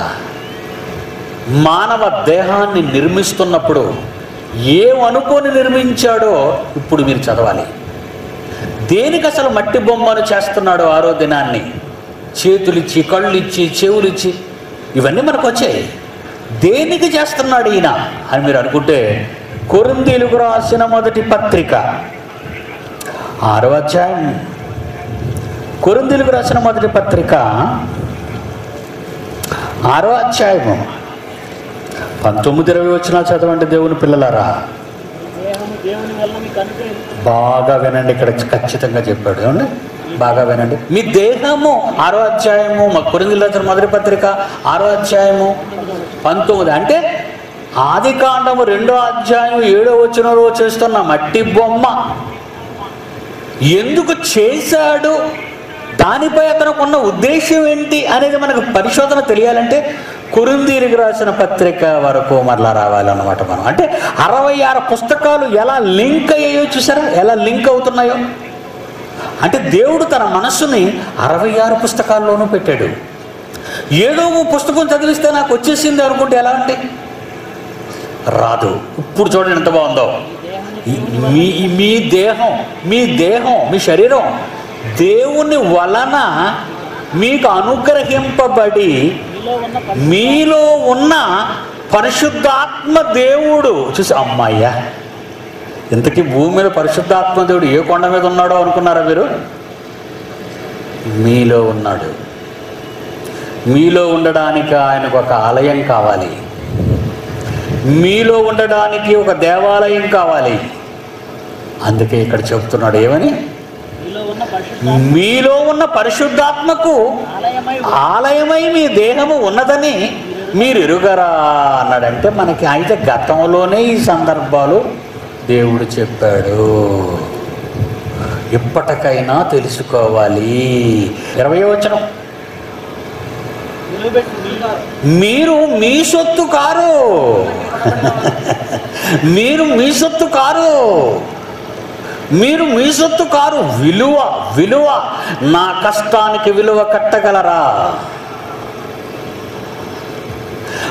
Speaker 1: మానవ దేహాన్ని నిర్మిస్తున్నప్పుడు ఏమనుకొని నిర్మించాడో ఇప్పుడు మీరు చదవాలి దేనికి అసలు మట్టి బొమ్మను చేస్తున్నాడో ఆరో దినాన్ని చేతులిచ్చి కళ్ళిచ్చి చెవులిచ్చి ఇవన్నీ మనకు వచ్చాయి దేనికి చేస్తున్నాడు ఈయన అని మీరు అనుకుంటే కొరిందీలకు రాసిన మొదటి పత్రిక ఆరో అధ్యాయం కొరిందీలకు రాసిన మొదటి పత్రిక ఆరో అధ్యాయము పంతొమ్మిది ఇరవై వచ్చిన చదవండి దేవుని పిల్లలారా
Speaker 2: దేహము దేవుని వల్ల మీకు అనుగ్రహించు
Speaker 1: బాగా వినండి ఇక్కడ ఖచ్చితంగా చెప్పాడు ఏమండి బాగా వినండి మీ దేహము ఆరో అధ్యాయము మా కొరింది మొదటి పత్రిక ఆరో అధ్యాయము పంతొమ్మిది అంటే ఆది కాండము రెండో అధ్యాయం ఏడో వచనంలో చేస్తున్న మట్టి బొమ్మ ఎందుకు చేశాడు దానిపై అతనికి ఉన్న ఉద్దేశం ఏంటి అనేది మనకు పరిశోధన తెలియాలంటే కురుందీరికి రాసిన పత్రిక వరకు మరలా రావాలన్నమాట మనం అంటే అరవై ఆరు పుస్తకాలు ఎలా లింక్ అయ్యాయో చూసారా ఎలా లింక్ అవుతున్నాయో అంటే దేవుడు తన మనస్సుని అరవై ఆరు పుస్తకాల్లోనూ పెట్టాడు ఏదో ఓ పుస్తకం చదివిస్తే నాకు వచ్చేసింది అనుకుంటే ఎలా అంటే రాదు ఇప్పుడు చూడండి ఎంత బాగుందో ఈ- మీ మీ దేహం మీ దేహం మీ శరీరం దేవుని వలన మీకు అనుగ్రహింపబడి
Speaker 2: మీలో ఉన్న పరి-
Speaker 1: మీలో ఉన్న పరిశుద్ధాత్మ దేవుడు చూసి అమ్మాయ్యా ఇంతకీ భూమి మీద పరిశుద్ధాత్మ దేవుడు ఏ కొండ మీద ఉన్నాడో అనుకున్నారా మీరు మీలో ఉన్నాడు మీలో ఉండడానికి ఆయనకు ఒక ఆలయం కావాలి మీలో ఉండడానికి ఒక దేవాలయం కావాలి అందుకే ఇక్కడ చెప్తున్నాడు ఏమని
Speaker 2: మీలో ఉన్న పరిశుద్ధ
Speaker 1: మీలో ఉన్న పరిశుద్ధాత్మకు
Speaker 2: ఆలయమై
Speaker 1: ఆలయమై మీ దేహము ఉన్నదని మీరు ఎరుగరా అన్నాడంటే మనకి అయితే గతంలోనే ఈ సందర్భాలు దేవుడు చెప్పాడు ఇప్పటికైనా తెలుసుకోవాలి ఇరవై వచనం
Speaker 2: నిలువబెట్టి మీలో
Speaker 1: మీరు మీ సొత్తు కారు మీరు మీ సొత్తు కారు మీరు మీ సొత్తు కారు విలువ విలువ నా కష్టానికి విలువ కట్టగలరా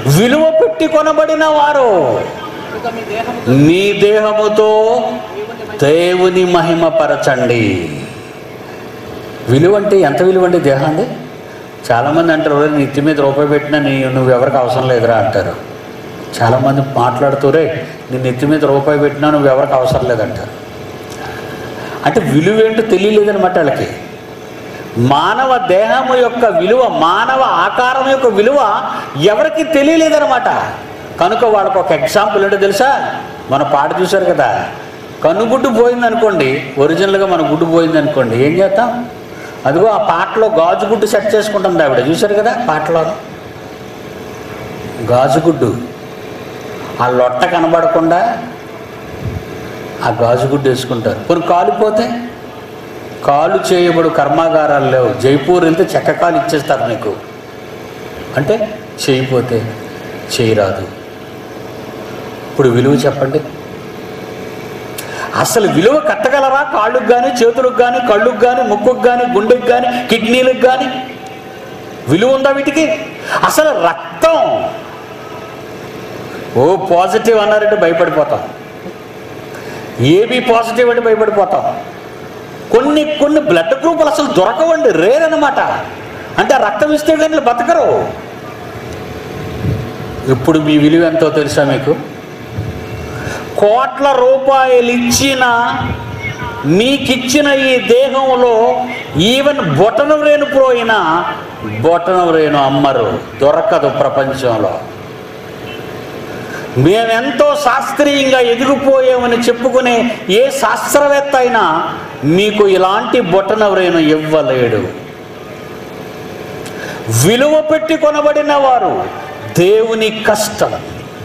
Speaker 1: విలువ పెట్టి కొనబడిన వారు
Speaker 2: కనుక మీ దేహము
Speaker 1: మీ దేహముతో దేవుని మహిమపరచండి విలువ అంటే ఎంత విలువ అండి దేహాన్ని చాలామంది అంటారు "ఒరేయ్, నీ నెత్తి మీద రూపాయి పెట్టినా నీ నువ్వు ఎవరికి అవసరం లేదురా అంటారు చాలామంది మాట్లాడుతూరే నీ నెత్తి మీద రూపాయి పెట్టినా నువ్వు ఎవరికి అవసరం లేదంటారు అంటే విలువ ఏంటో తెలియలేదనమాట వాళ్ళకి మానవ దేహము యొక్క విలువ మానవ ఆకారం యొక్క విలువ ఎవరికి తెలియలేదనమాట కనుక వాళ్ళకు ఒక ఎగ్జాంపుల్ ఏంటో తెలుసా మన పాట చూశారు కదా కన్నుగుడ్డు పోయింది అనుకోండి ఒరిజినల్గా మన గుడ్డు పోయింది అనుకోండి ఏం చేస్తాం అదిగో ఆ పాటలో గాజుగుడ్డు సెట్ చేసుకుంటుంది ఆవిడ చూశారు కదా పాటలో గాజుగుడ్డు ఆ లొట్ట కనబడకుండా ఆ గాజుగుడ్డు వేసుకుంటారు కొన్ని కాలిపోతే కాలు చేయబడు కర్మాగారాలు లేవు జైపూర్ వెళ్తే చెక్క కాలు ఇచ్చేస్తారు నీకు అంటే చేయిపోతే చేయరాదు ఇప్పుడు విలువ చెప్పండి అసలు విలువ కట్టగలరా కాళ్ళకు కానీ చేతులకు కానీ కళ్ళుకు కానీ ముక్కుకు కానీ గుండెకు కానీ కిడ్నీలకు కానీ విలువ ఉందా వీటికి అసలు రక్తం ఓ పాజిటివ్ అన్నారంటే భయపడిపోతాం ఏబీ పాజిటివ్ అంటే భయపడిపోతాం కొన్ని కొన్ని బ్లడ్ గ్రూపులు అసలు దొరకవండి రేర్ అనమాట అంటే ఆ రక్తం ఇస్తే కానీ వీళ్ళు బతకరు ఇప్పుడు మీ విలువ ఎంతో తెలుసా మీకు కోట్ల రూపాయలు ఇచ్చిన మీకిచ్చిన ఈ దేహంలో ఈవెన్ బొటన రేణు పోయినా బొటన రేణు అమ్మరు దొరకదు ప్రపంచంలో మేమెంతో శాస్త్రీయంగా ఎదిగిపోయామని చెప్పుకునే ఏ శాస్త్రవేత్త అయినా మీకు ఇలాంటి బొటన రేణు ఇవ్వలేడు విలువ పెట్టి కొనబడిన వారు దేవుని కష్టం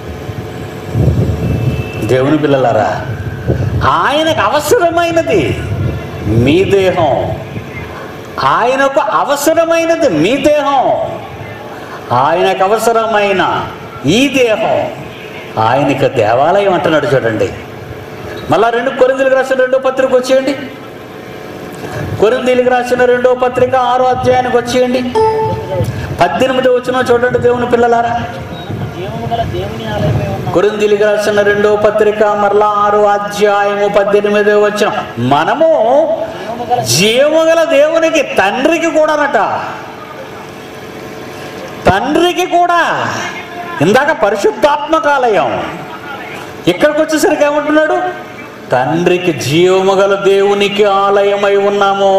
Speaker 1: దేవుని పిల్లలారా ఆయనకు అవసరమైనది మీ దేహం ఆయనకు అవసరమైనది మీ దేహం ఆయనకు అవసరమైన ఈ దేహం ఆయనకు దేవాలయం అంటున్నాడు చూడండి మళ్ళా రెండు కొరిందులకు రాసిన రెండో పత్రిక వచ్చేయండి కొరిందీలకు రాసిన రెండో పత్రిక ఆరో అధ్యాయానికి వచ్చేయండి పద్దెనిమిది వచ్చిన చూడండి దేవుని పిల్లలారా
Speaker 2: జీవము గల దేవుని ఆలయమే ఉన్నాం
Speaker 1: కొరిందీలకు రాసిన రెండో పత్రిక మరలా ఆరో అధ్యాయము పద్దెనిమిది వచ్చిన మనము
Speaker 2: జీవము గల
Speaker 1: జీవగల దేవునికి తండ్రికి కూడానట తండ్రికి కూడా ఇందాక పరిశుద్ధాత్మకాలయం ఇక్కడికి వచ్చేసరికి ఏమంటున్నాడు తండ్రికి జీవముగల దేవునికి ఆలయమై ఉన్నాము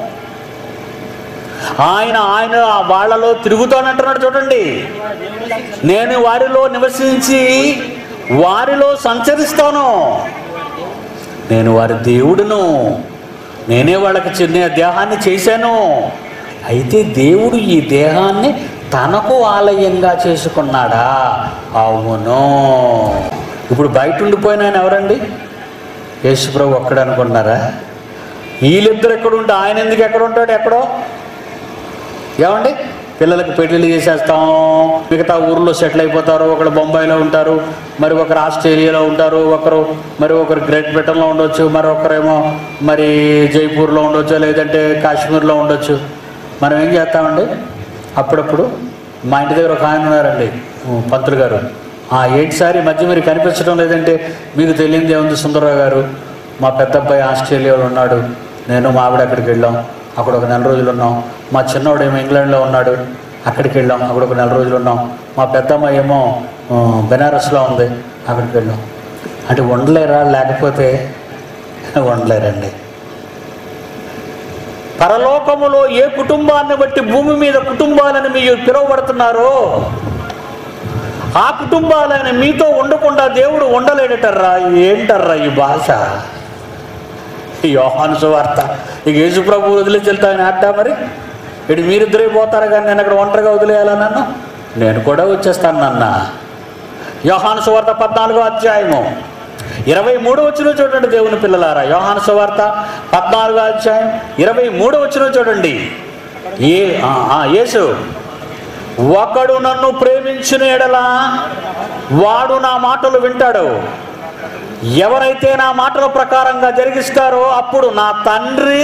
Speaker 1: ఆయన ఆయన వాళ్ళలో తిరుగుతానంటున్నాడు చూడండి నేను వారిలో నివసించి వారిలో సంచరిస్తాను నేను వారి దేవుడును నేనే వాళ్ళకి చిన్న దేహాన్ని చేశాను అయితే దేవుడు ఈ దేహాన్ని తనకు ఆలయంగా చేసుకున్నాడా అవును ఇప్పుడు బయట ఉండిపోయిన ఆయన ఎవరండి యేసుప్రభు ఒక్కడ అనుకున్నారా వీళ్ళిద్దరు ఎక్కడ ఉంటే ఆయన ఎందుకు ఎక్కడ ఉంటాడు ఎక్కడో ఏమండి పిల్లలకు పెళ్ళిళ్ళు చేసేస్తాం మిగతా ఊర్లో సెటిల్ అయిపోతారు ఒకరు బొంబాయిలో ఉంటారు మరి ఒకరు ఆస్ట్రేలియాలో ఉంటారు ఒకరు మరి ఒకరు గ్రేట్ బ్రిటన్లో ఉండొచ్చు మరి ఒకరేమో మరి జైపూర్లో ఉండొచ్చు లేదంటే కాశ్మీర్లో ఉండొచ్చు మనం ఏం చేస్తామండి అప్పుడప్పుడు మా ఇంటి దగ్గర ఒక ఆయన ఉన్నారండి ఉ, పంతులు గారు ఆ ఏంటిసారి ఈ మధ్య మీరు కనిపించడం లేదంటే మీకు తెలియంది ఏముంది సుందరరావు గారు మా పెద్ద అబ్బాయి ఆస్ట్రేలియాలో ఉన్నాడు నేను మా ఆవిడ అక్కడికి వెళ్ళాం అక్కడ ఒక నెల రోజులు ఉన్నాం మా చిన్నోడు ఏమో ఇంగ్లాండ్లో ఉన్నాడు అక్కడికి వెళ్ళాం అక్కడ ఒక నెల రోజులు ఉన్నాం మా పెద్దమ్మ ఏమో ఆ, బెనారస్లో ఉంది అక్కడికి వెళ్ళాం అంటే ఉండలేరా లేకపోతే ఉండలేరండి పరలోకములో ఏ కుటుంబాన్ని బట్టి భూమి మీద కుటుంబాలను మీరు పిలువబడుతున్నారో ఆ కుటుంబాలను మీతో ఉండకుండా దేవుడు ఉండలేడటర్రా ఏంటర్రా ఈ భాష ఈ యోహాను సువార్త ఇక యేసు ప్రభు వదిలేసి వెళ్తామని ఆడ్డా మరి ఇటు మీరిద్దరే పోతారు కానీ నేను అక్కడ ఒంటరిగా వదిలేయాలా నన్ను నేను కూడా వచ్చేస్తాను నాన్న యోహాను సువార్త పద్నాలుగో అధ్యాయము ఇరవై మూడు వచ్చిన చూడండి దేవుని పిల్లలారా యోహాను సువార్త పద్నాలుగో అధ్యాయం ఇరవై మూడు వచ్చిన చూడండి ఏ ఆ, ఆ, యేసు ఒకడు నన్ను ప్రేమించిన ఎడలా వాడు నా మాటలు వింటాడు ఎవరైతే నా మాటల ప్రకారంగా జరిగిస్తారో అప్పుడు నా తండ్రి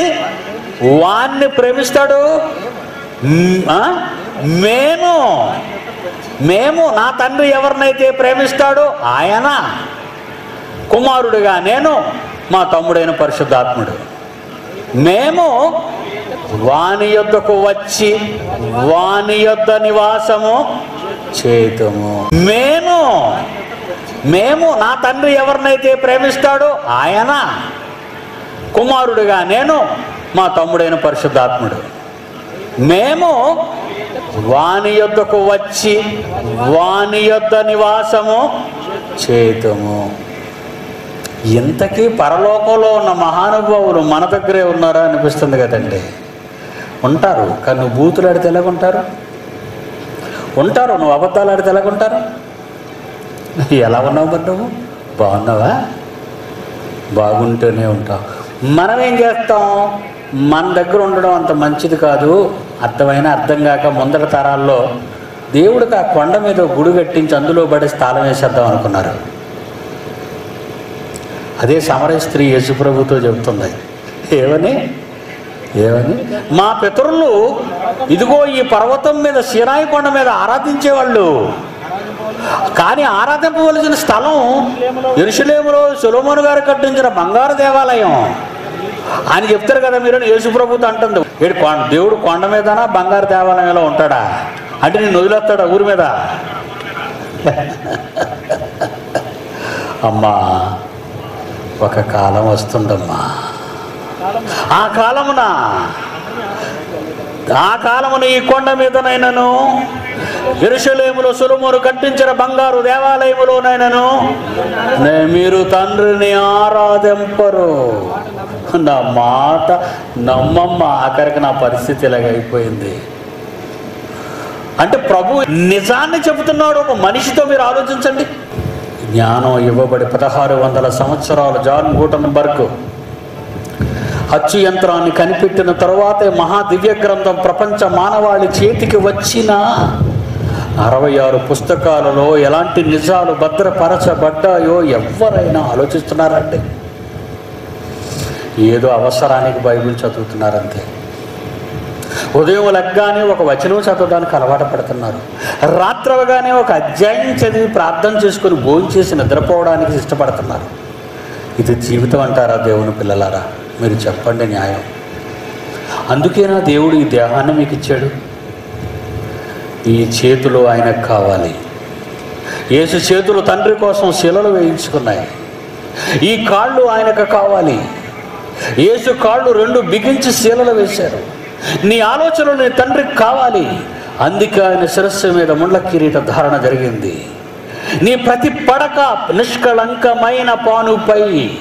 Speaker 1: వాణ్ణి ప్రేమిస్తాడు మ్, ఆ? మేము మేము నా తండ్రి ఎవరినైతే ప్రేమిస్తాడో ఆయన కుమారుడిగా నేను మా తమ్ముడైన పరిశుద్ధాత్ముడు మేము వాని యొద్దకు వచ్చి వాని యొద్ద నివాసము చేతుము మేము మేము నా తండ్రి ఎవరినైతే ప్రేమిస్తాడో ఆయన కుమారుడిగా నేను మా తమ్ముడైన పరిశుద్ధాత్ముడు మేము వాని యొద్దకు వచ్చి వాని యొద్ద నివాసము చేతుము ఇంతకీ పరలోకంలో ఉన్న మహానుభావులు మన దగ్గరే ఉన్నారా అనిపిస్తుంది కదండి ఉంటారు కానీ నువ్వు బూతులు ఆడితే ఎలాగుంటారు ఉంటారు నువ్వు అబద్ధాలు ఆడితే ఎలాగుంటారు ఎలా ఉన్నావు మరి నువ్వు బాగున్నావా బాగుంటూనే ఉంటావు మనం ఏం చేస్తాం మన దగ్గర ఉండడం అంత మంచిది కాదు అర్థమైన అర్థం కాక ముందర తరాల్లో దేవుడికి ఆ కొండ మీద ఒక గుడి కట్టించి అందులో పడి స్థానం వేసేద్దాం అనుకున్నారు అదే సమర స్త్రీ యేసుప్రభుతో చెబుతుంది ఏమని ఏమని మా పితరులు ఇదిగో ఈ పర్వతం మీద సిరాయి కొండ మీద ఆరాధించేవాళ్ళు కానీ ఆరాధింపవలసిన స్థలం ఎరుషులేములో సులోమోను గారు కట్టించిన బంగారు దేవాలయం ఆయన చెప్తారు కదా మీరు యేసుప్రభుతో అంటుంది ఏడు కొండ దేవుడు కొండ మీదనా బంగారు దేవాలయంలో ఉంటాడా అంటే నేను వదిలేస్తాడా ఊరి మీద అమ్మా ఒక కాలం వస్తుందమ్మా
Speaker 2: కాలం
Speaker 1: ఆ కాలమున ఆ కాలమున ఈ కొండ మీదనైనను ఎరుషలేములో సులుమును కట్టించిన బంగారు దేవాలయములోనైనను నే- మీరు తండ్రిని ఆరాధింపరు నా మాట నమ్మమ్మ ఆఖరికి నా పరిస్థితి ఇలాగైపోయింది అంటే ప్రభు నిజాన్ని చెబుతున్నాడు ఒక మనిషితో మీరు ఆలోచించండి జ్ఞానం ఇవ్వబడి పదహారు వందల సంవత్సరాలు జాన్ గూటన్బర్గ్ అచ్చు యంత్రాన్ని కనిపెట్టిన తరువాతే మహా దివ్య గ్రంథం ప్రపంచ మానవాళి చేతికి వచ్చిన అరవై ఆరు పుస్తకాలలో ఎలాంటి నిజాలు భద్రపరచబడ్డాయో ఎవరైనా ఆలోచిస్తున్నారండి ఏదో అవసరానికి బైబిల్ చదువుతున్నారంతే ఉదయం లెగ్గానే ఒక వచనం చదవడానికి అలవాటు పడుతున్నారు రాత్రవగానే ఒక అధ్యాయం చదివి ప్రార్థన చేసుకుని భోజనం చేసి నిద్రపోవడానికి ఇష్టపడుతున్నారు ఇది జీవితం అంటారా దేవుని పిల్లలారా మీరు చెప్పండి న్యాయం అందుకేనా దేవుడు ఈ దేహాన్ని మీకు ఇచ్చాడు ఈ చేతులు ఆయనకు కావాలి యేసు చేతులు తండ్రి కోసం శిలలు వేయించుకున్నాయి ఈ కాళ్ళు ఆయనకు కావాలి యేసు కాళ్ళు రెండు బిగించి శీలలు వేశారు నీ ఆలోచనలు నీ తండ్రికి కావాలి అందుకే ఆయన శిరస్సు మీద ముండ్ల కిరీట ధారణ జరిగింది నీ ప్రతి పడక నిష్కళంకమైన పానుపై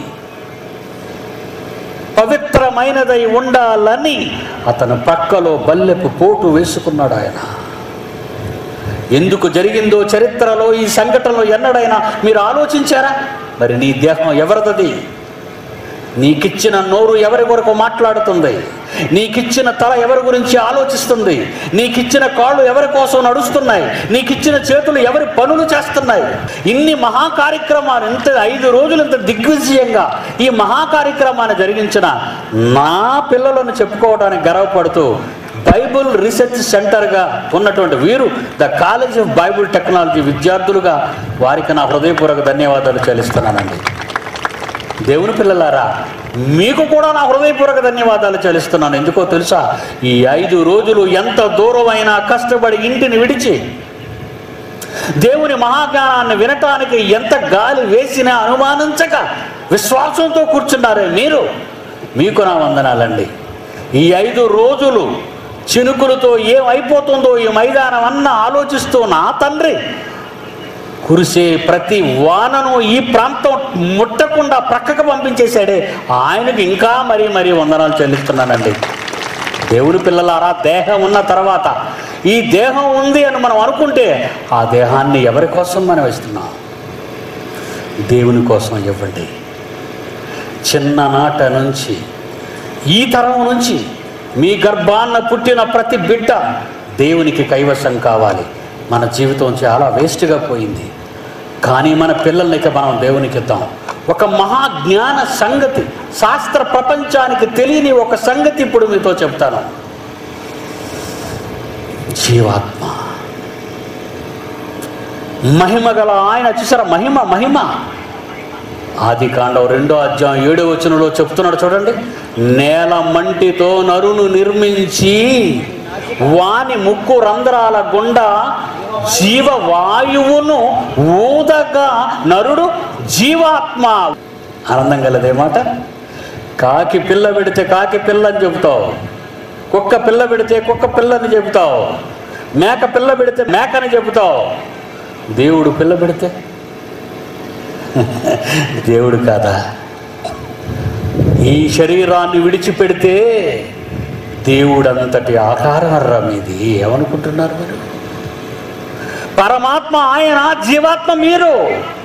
Speaker 1: పవిత్రమైనదై ఉండాలని అతను పక్కలో బల్లెపు పోటు వేసుకున్నాడు ఆయన ఎందుకు జరిగిందో చరిత్రలో ఈ సంఘటనలో ఎన్నడైనా మీరు ఆలోచించారా మరి నీ దేహం ఎవరిదది నీకిచ్చిన నోరు ఎవరి కొరకు మాట్లాడుతుంది నీకిచ్చిన తల ఎవరి గురించి ఆలోచిస్తుంది నీకిచ్చిన కాళ్ళు ఎవరి కోసం నడుస్తున్నాయి నీకిచ్చిన చేతులు ఎవరి పనులు చేస్తున్నాయి ఇన్ని మహా కార్యక్రమాలు ఇంత ఐదు రోజులు ఇంత దిగ్విజయంగా ఈ మహా కార్యక్రమాన్ని జరిగించిన నా పిల్లలను చెప్పుకోవడానికి గర్వపడుతూ బైబుల్ రీసెర్చ్ సెంటర్గా ఉన్నటువంటి వీరు the college of Bible technology విద్యార్థులుగా వారికి నా హృదయపూర్వక ధన్యవాదాలు చెల్లిస్తున్నానండి దేవుని పిల్లలారా మీకు కూడా నా హృదయపూర్వక ధన్యవాదాలు చెల్లిస్తున్నాను ఎందుకో తెలుసా ఈ ఐదు రోజులు ఎంత దూరమైనా కష్టపడి ఇంటిని విడిచి దేవుని మహాజ్ఞానాన్ని వినటానికి ఎంత గాలి వేసినా అనుమానించక విశ్వాసంతో కూర్చున్నారే మీరు మీకు నా వందనాలండి ఈ ఐదు రోజులు చినుకులతో ఏమైపోతుందో ఈ మైదానం అన్న ఆలోచిస్తూ నా తండ్రి కురిసే ప్రతి వానను ఈ ప్రాంతం ముట్టకుండా ప్రక్కకు పంపించేశాడే ఆయనకి ఇంకా మరీ మరీ వందనాలు చెల్లిస్తున్నానండి దేవుని పిల్లలారా దేహం ఉన్న తర్వాత ఈ దేహం ఉంది అని మనం అనుకుంటే ఆ దేహాన్ని ఎవరి కోసం మనం ఇస్తున్నాం దేవుని కోసం ఇవ్వండి చిన్ననాట నుంచి ఈ తరం నుంచి మీ గర్భాన్న పుట్టిన ప్రతి బిడ్డ దేవునికి కైవశం కావాలి మన జీవితం చాలా వేస్ట్గా పోయింది కానీ మన పిల్లల్ని ఇక మనం దేవునికి ఇద్దాం ఒక మహాజ్ఞాన సంగతి శాస్త్ర ప్రపంచానికి తెలియని ఒక సంగతి ఇప్పుడు మీతో చెప్తాను జీవాత్మ మహిమ గల ఆయన చూసారా మహిమ మహిమ ఆది కాండం రెండో అధ్యాయం ఏడో వచనంలో చెప్తున్నాడు చూడండి నేల మంటితో నరును నిర్మించి వాని ముక్కు రంధ్రాల గుండా జీవవాయువును ఊదగా నరుడు జీవాత్మ ఆనందం కలదే మాట కాకి పిల్ల పెడితే కాకి పిల్ల అని చెబుతావు కుక్క పిల్ల పెడితే కుక్క పిల్లని చెబుతావు మేక పిల్ల పెడితే మేకని చెబుతావు దేవుడు పిల్ల పెడితే దేవుడు కాదా ఈ శరీరాన్ని విడిచిపెడితే దేవుడంతటి ఆకారం రా మీది ఏమనుకుంటున్నారు మీరు పరమాత్మ ఆయన జీవాత్మ మీరు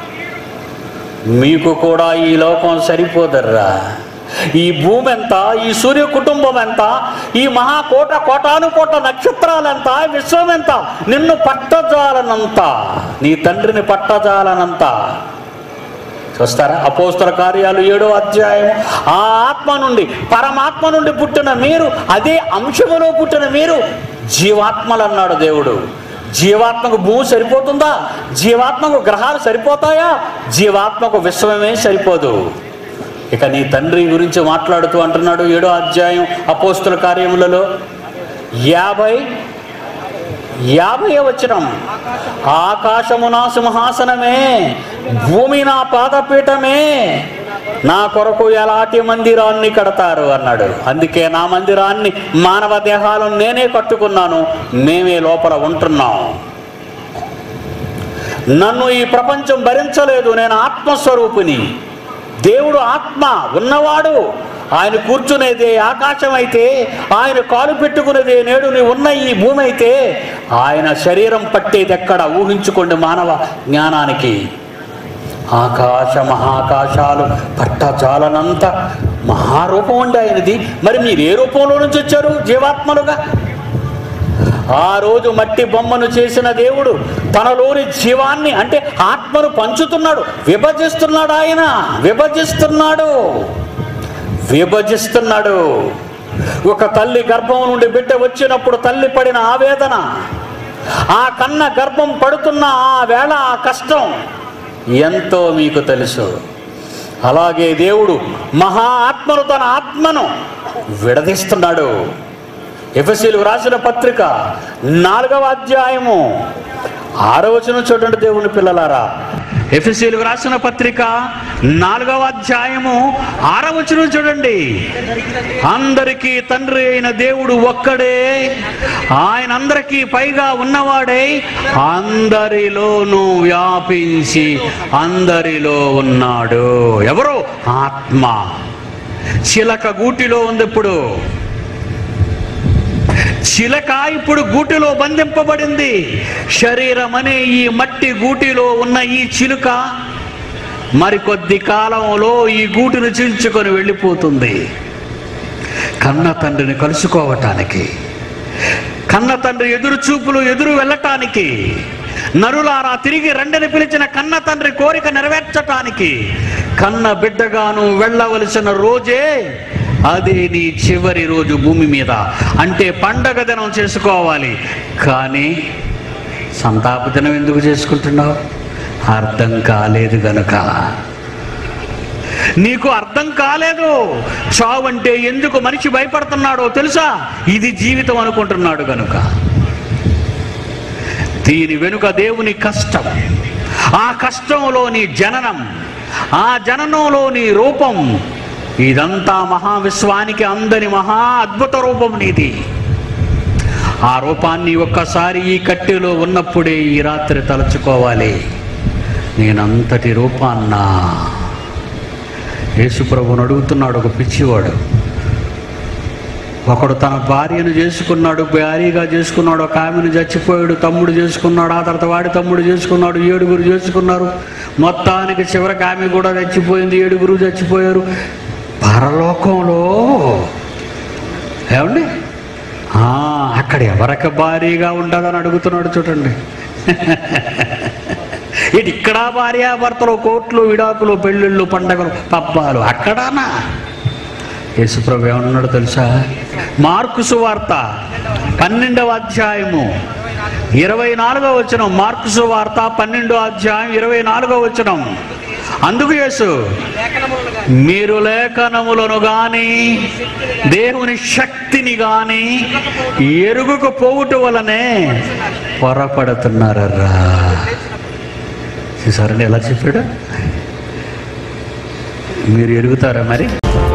Speaker 1: మీకు కూడా ఈ లోకం సరిపోదర్రా ఈ భూమి ఎంత ఈ సూర్య కుటుంబం ఎంత ఈ మహాకోట కోటాను కోట నక్షత్రాలు ఎంత విశ్వం ఎంత నిన్ను పట్టజాలనంత నీ తండ్రిని పట్టజాలనంత చూస్తారా అపోస్తల కార్యాలు ఏడో అధ్యాయం ఆ ఆత్మ నుండి పరమాత్మ నుండి పుట్టిన మీరు అదే అంశములో పుట్టిన మీరు జీవాత్మలు అన్నాడు దేవుడు జీవాత్మకు భూమి సరిపోతుందా జీవాత్మకు గ్రహాలు సరిపోతాయా జీవాత్మకు విశ్వమే సరిపోదు ఇక నీ తండ్రి గురించి మాట్లాడుతూ అంటున్నాడు ఏడో అధ్యాయం అపోస్తుల కార్యములలో యాభై యాభై వచనం ఆకాశము నా సింహాసనమే భూమి నా పాదపీఠమే నా కొరకు ఎలాంటి మందిరాన్ని కడతారు అన్నాడు అందుకే నా మందిరాన్ని మానవ దేహాలను నేనే కట్టుకున్నాను మేమే లోపల ఉంటున్నాం నన్ను ఈ ప్రపంచం భరించలేదు నేను ఆత్మస్వరూపిని దేవుడు ఆత్మ ఉన్నవాడు ఆయన కూర్చునేదే ఆకాశం అయితే ఆయన కాలు పెట్టుకునేదే నేడు నీ ఉన్న ఈ భూమి అయితే ఆయన శరీరం పట్టేది ఎక్కడ ఊహించుకోండి మానవ జ్ఞానానికి ఆకాశ మహాకాశాలు పట్టజాలనంత మహారూపం ఉండి ఆయనది మరి మీరు ఏ రూపంలో నుంచి వచ్చారు జీవాత్మలుగా ఆ రోజు మట్టి బొమ్మను చేసిన దేవుడు తనలోని జీవాన్ని అంటే ఆత్మను పంచుతున్నాడు విభజిస్తున్నాడు ఆయన విభజిస్తున్నాడు విభజిస్తున్నాడు ఒక తల్లి గర్భం నుండి బిడ్డ వచ్చినప్పుడు తల్లి పడిన ఆవేదన ఆ కన్న గర్భం పడుతున్న ఆ వేళ ఆ కష్టం ఎంతో మీకు తెలుసు అలాగే దేవుడు మహా ఆత్మను తన ఆత్మను విడదీస్తున్నాడు ఎఫ్ఎస్సీలు రాసిన పత్రిక నాలుగవ అధ్యాయము ఆరో వచనం చూడండి దేవుని పిల్లలారా ఎఫ్ఎస్సీలకు రాసిన పత్రిక నాలుగవ అధ్యాయము ఆరో వచనం చూడండి అందరికీ తండ్రి అయిన దేవుడు ఒక్కడే ఆయన అందరికీ పైగా ఉన్నవాడే అందరిలోనూ వ్యాపించి అందరిలో ఉన్నాడు ఎవరు ఆత్మ చిలక గూటిలో ఉంది ఇప్పుడు చిలక ఇప్పుడు గూటిలో బంధింపబడింది శరీరం అనే ఈ మట్టి గూటిలో ఉన్న ఈ చిలుక మరికొద్ది కాలంలో ఈ గూటిని చీల్చుకొని వెళ్ళిపోతుంది కన్న తండ్రిని కలుసుకోవటానికి కన్న తండ్రి ఎదురు చూపులు ఎదురు వెళ్ళటానికి నరులారా తిరిగి రండని పిలిచిన కన్న తండ్రి కోరిక నెరవేర్చటానికి కన్న బిడ్డగాను వెళ్ళవలసిన రోజే అదే నీ చివరి రోజు భూమి మీద అంటే పండగ దినం చేసుకోవాలి కానీ సంతాప దినం ఎందుకు చేసుకుంటున్నావు అర్థం కాలేదు గనుక నీకు అర్థం కాలేదు చావంటే ఎందుకు మనిషి భయపడుతున్నాడో తెలుసా ఇది జీవితం అనుకుంటున్నాడు గనుక దీని వెనుక దేవుని కష్టం ఆ కష్టంలోని జననం ఆ జననంలోని రూపం ఇదంతా మహావిశ్వానికి అందని మహా అద్భుత రూపం నీది ఆ రూపాన్ని ఒక్కసారి ఈ కట్టెలో ఉన్నప్పుడే ఈ రాత్రి తలుచుకోవాలి నేనంతటి రూపాన్నా యేసుప్రభుని అడుగుతున్నాడు ఒక పిచ్చివాడు ఒకడు తన భార్యను చేసుకున్నాడు భార్యగా చేసుకున్నాడు ఒక ఆమెను చచ్చిపోయాడు తమ్ముడు చేసుకున్నాడు ఆ తర్వాత వాడి తమ్ముడు చేసుకున్నాడు ఏడుగురు చేసుకున్నారు మొత్తానికి చివరికి ఆమె కూడా చచ్చిపోయింది ఏడుగురు చచ్చిపోయారు పరలోకంలో ఏమండి ఆ, అక్కడ ఎవరికి భారీగా ఉండదని అడుగుతున్నాడు చూడండి ఇటు ఇక్కడ భార్యాభర్తలు కోట్లు విడాకులు పెళ్ళిళ్ళు పండగలు పబ్బాలు అక్కడానా యేసుప్రభు ఏమన్నాడు తెలుసా మార్కు సువార్త పన్నెండవ అధ్యాయము ఇరవై నాలుగో వచనం మార్క్సు వార్త పన్నెండో అధ్యాయం ఇరవై నాలుగో వచనం అందుకు యేసు
Speaker 2: లేఖనములను గాని
Speaker 1: మీరు లేఖనములను గాని దేవుని శక్తిని గాని ఎరుగుకు పోవుట వలనే పొరపడుతున్నారరా చూసారండి ఎలా చెప్పాడు మీరు ఎరుగుతారా మరి